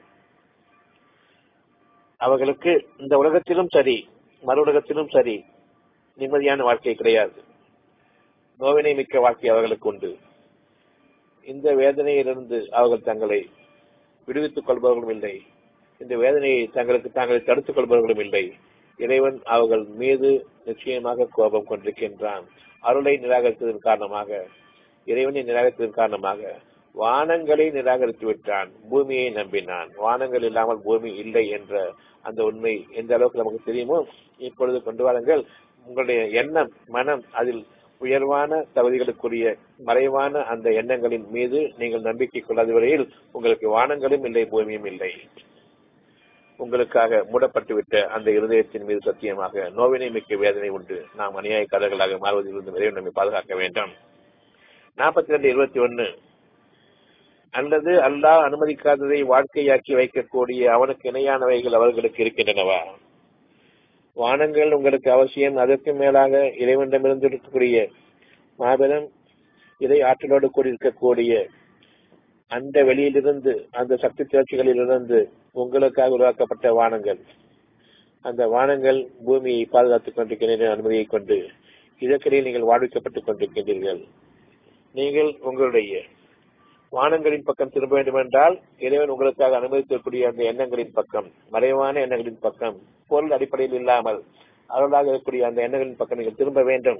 அவர்களுக்கு இந்த உலகத்திலும் சரி மறு உலகத்திலும் சரி நிம்மதியான வாழ்க்கை கிடையாது நோவினை மிக்க வாழ்க்கை அவர்களுக்கு உண்டு இந்த வேதனையிலிருந்து அவர்கள் தங்களை விடுவித்துக் கொள்பவர்களும் இல்லை இந்த வேதனையை தங்களுக்கு தாங்களை தடுத்துக் கொள்பவர்களும் இல்லை இறைவன் அவர்கள் மீது நிச்சயமாக கோபம் கொண்டிருக்கின்றான் அருளை நிராகரித்ததன் காரணமாக இறைவனை நிராகரித்ததன் காரணமாக வானங்களை நிராகரித்து விட்டான் பூமியை நம்பினான் வானங்கள் இல்லாமல் பூமி இல்லை என்ற அந்த உண்மை எந்த அளவுக்கு நமக்கு தெரியுமோ இப்பொழுது கொண்டு வாருங்கள் உங்களுடைய எண்ணம் மனம் அதில் உயர்வான தகுதிகளுக்குரிய மறைவான அந்த எண்ணங்களின் மீது நீங்கள் நம்பிக்கை கொள்ளாத வரையில் உங்களுக்கு வானங்களும் இல்லை பூமியும் இல்லை உங்களுக்காக மூடப்பட்டுவிட்ட அந்த இருதயத்தின் மீது சத்தியமாக நோவினை மிக்க வேதனை உண்டு நாம் அநியாயக்காரர்களாக மாறுவதிலிருந்து விரைவில் நம்மை பாதுகாக்க வேண்டும் நாற்பத்தி ரெண்டு இருபத்தி ஒன்னு அல்லது அல்லாஹ் அனுமதிக்காததை வாழ்க்கையாக்கி வைக்கக்கூடிய அவனுக்கு இணையானவைகள் அவர்களுக்கு இருக்கின்றனவா வானங்கள் உங்களுக்கு அவசியம் அதற்கு மேலாக இறைவனிடமிருந்து இருக்கக்கூடிய மாபெரும் இறை ஆற்றலோடு கூடியிருக்கக்கூடிய அந்த வெளியிலிருந்து அந்த சக்தி திரட்சிகளிலிருந்து உங்களுக்காக உருவாக்கப்பட்ட வானங்கள் அந்த வானங்கள் பூமியை பாதுகாத்துக் கொண்டிருக்கின்ற அனுமதியை கொண்டு இதற்கிடையில் நீங்கள் வாழ்விக்கப்பட்டுக் கொண்டிருக்கின்றீர்கள் நீங்கள் உங்களுடைய வானங்களின் பக்கம் திரும்ப வேண்டும் என்றால் இறைவன் உங்களுக்காக அனுமதித்திருக்கக்கூடிய அந்த எண்ணங்களின் பக்கம் மறைவான எண்ணங்களின் பக்கம் பொருள் அடிப்படையில் இல்லாமல் அருளாக இருக்கக்கூடிய அந்த எண்ணங்களின் பக்கம் நீங்கள் திரும்ப வேண்டும்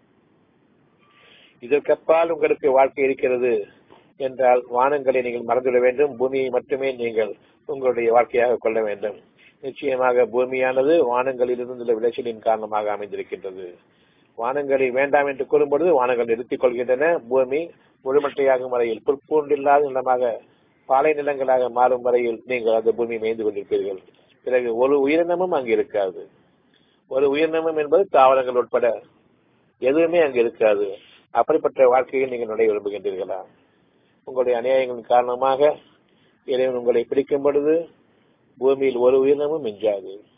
இதற்கப்பால் உங்களுக்கு வாழ்க்கை இருக்கிறது என்றால் வானங்களை நீங்கள் மறந்துவிட வேண்டும் பூமியை மட்டுமே நீங்கள் உங்களுடைய வாழ்க்கையாக கொள்ள வேண்டும் நிச்சயமாக பூமியானது வானங்களில் இருந்துள்ள விளைச்சலின் காரணமாக அமைந்திருக்கின்றது வானங்களை வேண்டாம் என்று கூறும்பொழுது வானங்கள் நிறுத்திக் கொள்கின்றன பூமி முழுமட்டையாகும் வரையில் புற்பூண்டில்லாத நிலமாக பாலை நிலங்களாக மாறும் வரையில் நீங்கள் அந்த பூமி மேய்ந்து கொண்டிருப்பீர்கள் பிறகு ஒரு உயிரினமும் அங்கு இருக்காது ஒரு உயிரினமும் என்பது தாவரங்கள் உட்பட எதுவுமே அங்கு இருக்காது அப்படிப்பட்ட வாழ்க்கையில் நீங்கள் நுழைய விரும்புகின்றீர்களா உங்களுடைய அநியாயங்களின் காரணமாக இறைவன் உங்களை பிடிக்கும் பொழுது பூமியில் ஒரு உயிரினமும் மிஞ்சாது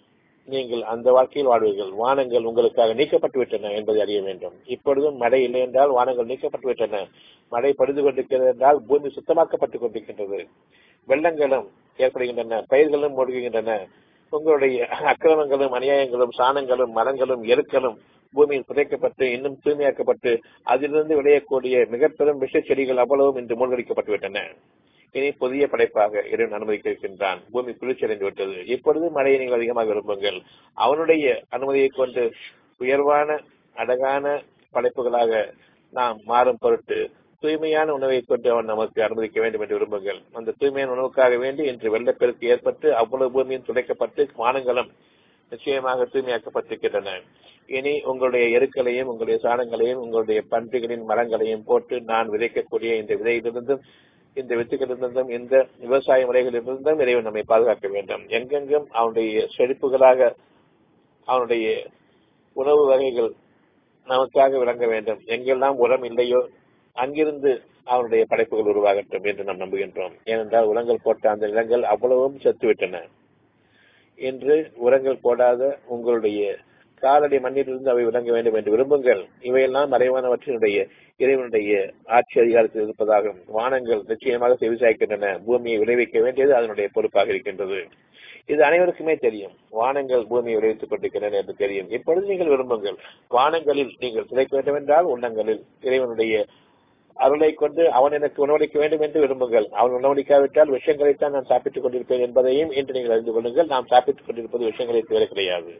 நீங்கள் அந்த வாழ்க்கையில் வாழ்வீர்கள் வானங்கள் உங்களுக்காக நீக்கப்பட்டு விட்டன என்பதை அறிய வேண்டும் இப்பொழுதும் மழை இல்லை என்றால் வானங்கள் நீக்கப்பட்டு விட்டன மழை படுது கொண்டிருக்கிறது என்றால் பூமி சுத்தமாக்கப்பட்டுக் கொண்டிருக்கின்றது வெள்ளங்களும் ஏற்படுகின்றன பயிர்களும் மூழ்குகின்றன உங்களுடைய அக்கிரமங்களும் அநியாயங்களும் சாணங்களும் மரங்களும் எருக்களும் பூமியில் புதைக்கப்பட்டு இன்னும் தூய்மையாக்கப்பட்டு அதிலிருந்து விளையக்கூடிய மிக பெரும் விஷ செடிகள் அவ்வளவும் இன்று மூழ்கடிக்கப்பட்டு விட்டன இனி புதிய படைப்பாக இறைவன் அனுமதிக்க இருக்கின்றான் பூமி குளிர்ச்சியடைந்து விட்டது இப்பொழுது மழையை நீங்கள் அதிகமாக விரும்புங்கள் அவனுடைய அனுமதியை கொண்டு உயர்வான அழகான படைப்புகளாக நாம் மாறும் பொருட்டு தூய்மையான உணவை கொண்டு அவன் நமக்கு அனுமதிக்க வேண்டும் என்று விரும்புங்கள் அந்த தூய்மையான உணவுக்காக வேண்டி இன்று வெள்ளப்பெருக்கு ஏற்பட்டு அவ்வளவு பூமியும் துடைக்கப்பட்டு வானங்களும் நிச்சயமாக தூய்மையாக்கப்பட்டிருக்கின்றன இனி உங்களுடைய எருக்களையும் உங்களுடைய சாணங்களையும் உங்களுடைய பன்றிகளின் மரங்களையும் போட்டு நான் விதைக்கக்கூடிய இந்த விதையிலிருந்தும் இந்த வித்துகளிலிருந்தும் இந்த விவசாய முறைகளிலிருந்தும் இறைவன் நம்மை பாதுகாக்க வேண்டும் எங்கெங்கும் அவனுடைய செழிப்புகளாக அவனுடைய உணவு வகைகள் நமக்காக விளங்க வேண்டும் எங்கெல்லாம் உரம் இல்லையோ அங்கிருந்து அவனுடைய படைப்புகள் உருவாகட்டும் என்று நாம் நம்புகின்றோம் ஏனென்றால் உரங்கள் போட்ட அந்த நிலங்கள் அவ்வளவும் செத்துவிட்டன இன்று உரங்கள் போடாத உங்களுடைய காலடி மண்ணிலிருந்து அவை விளங்க வேண்டும் என்று விரும்புங்கள் இவையெல்லாம் மறைவானவற்றினுடைய இறைவனுடைய ஆட்சி அதிகாரத்தில் இருப்பதாகும் வானங்கள் நிச்சயமாக செவிசாய்க்கின்றன பூமியை விளைவிக்க வேண்டியது அதனுடைய பொறுப்பாக இருக்கின்றது இது அனைவருக்குமே தெரியும் வானங்கள் பூமியை விளைவித்துக் கொண்டிருக்கின்றன என்று தெரியும் இப்பொழுது நீங்கள் விரும்புங்கள் வானங்களில் நீங்கள் சிலைக்க வேண்டும் என்றால் உள்ளங்களில் இறைவனுடைய அருளை கொண்டு அவன் எனக்கு உணவளிக்க வேண்டும் என்று விரும்புங்கள் அவன் உணவளிக்காவிட்டால் விஷயங்களைத்தான் நான் சாப்பிட்டுக் கொண்டிருப்பேன் என்பதையும் இன்று நீங்கள் அறிந்து கொள்ளுங்கள் நாம் சாப்பிட்டுக் கொண்டிருப்பது விஷயங்களை தவிர கிடையாது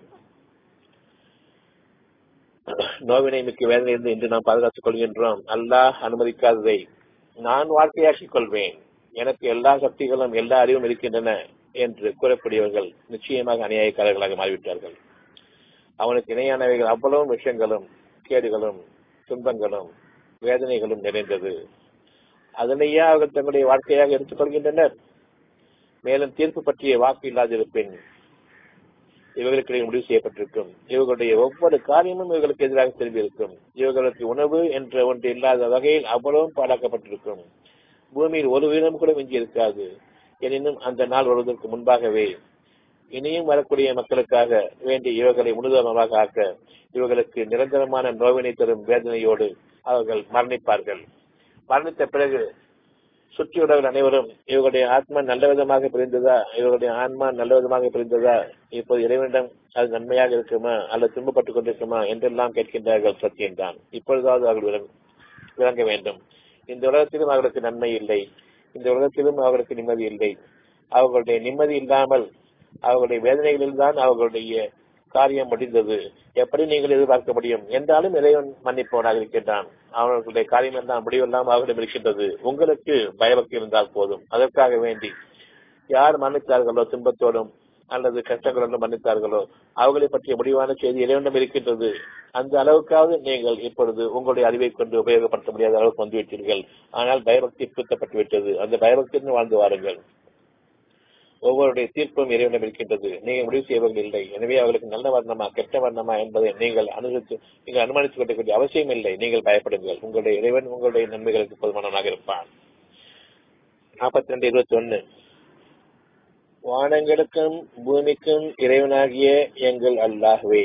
நோவினை மிக்க வேதனையிலிருந்து இன்று நாம் பாதுகாத்துக் கொள்கின்றோம் அல்லாஹ் அனுமதிக்காததை நான் வாழ்க்கையாக்கிக் கொள்வேன் எனக்கு எல்லா சக்திகளும் எல்லா அறிவும் இருக்கின்றன என்று கூறக்கூடியவர்கள் நிச்சயமாக அநியாயக்காரர்களாக மாறிவிட்டார்கள் அவனுக்கு இணையானவைகள் அவ்வளவு விஷயங்களும் கேடுகளும் துன்பங்களும் வேதனைகளும் நிறைந்தது அதனையே அவர்கள் தங்களுடைய வாழ்க்கையாக எடுத்துக்கொள்கின்றனர் மேலும் தீர்ப்பு பற்றிய வாக்கு இல்லாதிருப்பின் இவர்களுக்கு முடிவு செய்யப்பட்டிருக்கும் இவர்களுடைய ஒவ்வொரு காரியமும் இவர்களுக்கு எதிராக திரும்பியிருக்கும் இவர்களுக்கு உணவு என்ற ஒன்று இல்லாத வகையில் அவ்வளவும் பாழாக்கப்பட்டிருக்கும் பூமியில் ஒரு வீதம் கூட மிஞ்சி இருக்காது எனினும் அந்த நாள் வருவதற்கு முன்பாகவே இனியும் வரக்கூடிய மக்களுக்காக வேண்டி இவர்களை முழுதமாக ஆக்க இவர்களுக்கு நிரந்தரமான நோவினை தரும் வேதனையோடு அவர்கள் மரணிப்பார்கள் மரணித்த பிறகு சுற்றியுள்ளவர்கள் அனைவரும் இவர்களுடைய ஆத்மா நல்ல விதமாக பிரிந்ததா இவர்களுடைய ஆன்மா நல்ல விதமாக பிரிந்ததா இப்போது இறைவனிடம் அது நன்மையாக இருக்குமா அல்லது துன்பப்பட்டுக் கொண்டிருக்குமா என்றெல்லாம் கேட்கின்றார்கள் சத்தியம்தான் இப்பொழுதாவது அவர்கள் விளங்க வேண்டும் இந்த உலகத்திலும் அவர்களுக்கு நன்மை இல்லை இந்த உலகத்திலும் அவர்களுக்கு நிம்மதி இல்லை அவர்களுடைய நிம்மதி இல்லாமல் அவர்களுடைய வேதனைகளில் தான் அவர்களுடைய காரியம் முடிந்தது எப்படி நீங்கள் எதிர்பார்க்க முடியும் என்றாலும் இறைவன் மன்னிப்பவனாக இருக்கின்றான் அவர்களுடைய காரியம் எல்லாம் முடிவெல்லாம் அவர்களிடம் இருக்கின்றது உங்களுக்கு பயபக்தி இருந்தால் போதும் அதற்காக வேண்டி யார் மன்னித்தார்களோ துன்பத்தோடும் அல்லது கஷ்டங்களோடும் மன்னித்தார்களோ அவர்களை பற்றிய முடிவான செய்தி இறைவனிடம் இருக்கின்றது அந்த அளவுக்காவது நீங்கள் இப்பொழுது உங்களுடைய அறிவை கொண்டு உபயோகப்படுத்த முடியாத அளவுக்கு வந்துவிட்டீர்கள் ஆனால் பயபக்தி புத்தப்பட்டு விட்டது அந்த பயபக்தியுடன் வாழ்ந்து வாருங்கள் ஒவ்வொருடைய தீர்ப்பும் இறைவனிடம் இருக்கின்றது நீங்கள் முடிவு செய்வர்கள் இல்லை எனவே அவர்களுக்கு நல்ல வர்ணமா கெட்ட வர்ணமா என்பதை நீங்கள் அனுசரித்து நீங்கள் அனுமானித்துக் கொண்டிருக்கிற அவசியம் இல்லை நீங்கள் பயப்படுங்கள் உங்களுடைய இறைவன் உங்களுடைய நன்மைகளுக்கு போதுமானவனாக இருப்பான் நாற்பத்தி ரெண்டு இருபத்தி ஒன்னு வானங்களுக்கும் பூமிக்கும் இறைவனாகிய எங்கள் அல்லாஹ்வே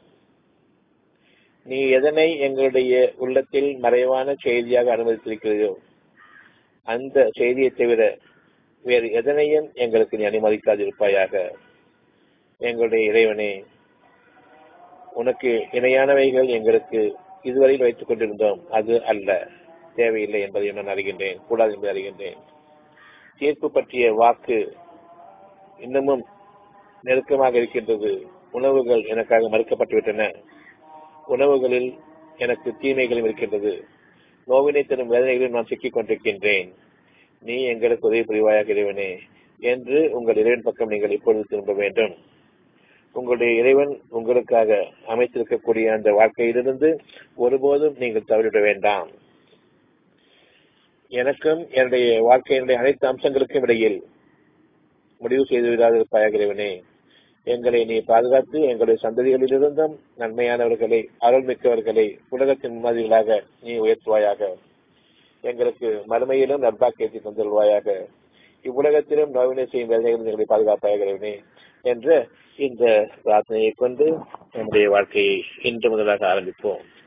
நீ எதனை எங்களுடைய உள்ளத்தில் மறைவான செய்தியாக அனுமதித்திருக்கிறதோ அந்த செய்தியை தவிர வேறு எதனையும் எங்களுக்கு நீ அனுமதிக்காதிருப்பாயாக எங்களுடைய இறைவனே உனக்கு இணையானவைகள் எங்களுக்கு இதுவரையில் வைத்துக் கொண்டிருந்தோம் அது அல்ல தேவையில்லை என்பதை நான் அறிகின்றேன் கூடாது என்பதை அறிகின்றேன் தீர்ப்பு பற்றிய வாக்கு இன்னமும் நெருக்கமாக இருக்கின்றது உணவுகள் எனக்காக மறுக்கப்பட்டுவிட்டன உணவுகளில் எனக்கு தீமைகளும் இருக்கின்றது நோவினை தரும் வேதனைகளில் நான் சிக்கிக் கொண்டிருக்கின்றேன் நீ எங்களுக்கு உதவி புரிவாயாக இறைவனே என்று உங்கள் இறைவன் பக்கம் நீங்கள் இப்பொழுது திரும்ப வேண்டும் உங்களுடைய இறைவன் உங்களுக்காக அமைத்திருக்கக்கூடிய அந்த வாழ்க்கையிலிருந்து ஒருபோதும் நீங்கள் தவறிவிட வேண்டாம் எனக்கும் என்னுடைய வாழ்க்கையினுடைய அனைத்து அம்சங்களுக்கும் இடையில் முடிவு செய்து விடாதிருப்பாயாக இறைவனே எங்களை நீ பாதுகாத்து எங்களுடைய சந்ததிகளிலிருந்தும் நன்மையானவர்களை அருள்மிக்கவர்களை உலகத்தின் முன்மாதிரிகளாக நீ உயர்த்துவாயாக எங்களுக்கு மறுமையிலும் நட்பாக்கேற்றி தந்துள்வாயாக இவ்வுலகத்திலும் நோவினை செய்யும் வேதனைகள் எங்களை பாதுகாப்பாகிறவனே என்ற இந்த பிரார்த்தனையை கொண்டு நம்முடைய வாழ்க்கையை இன்று முதலாக ஆரம்பிப்போம்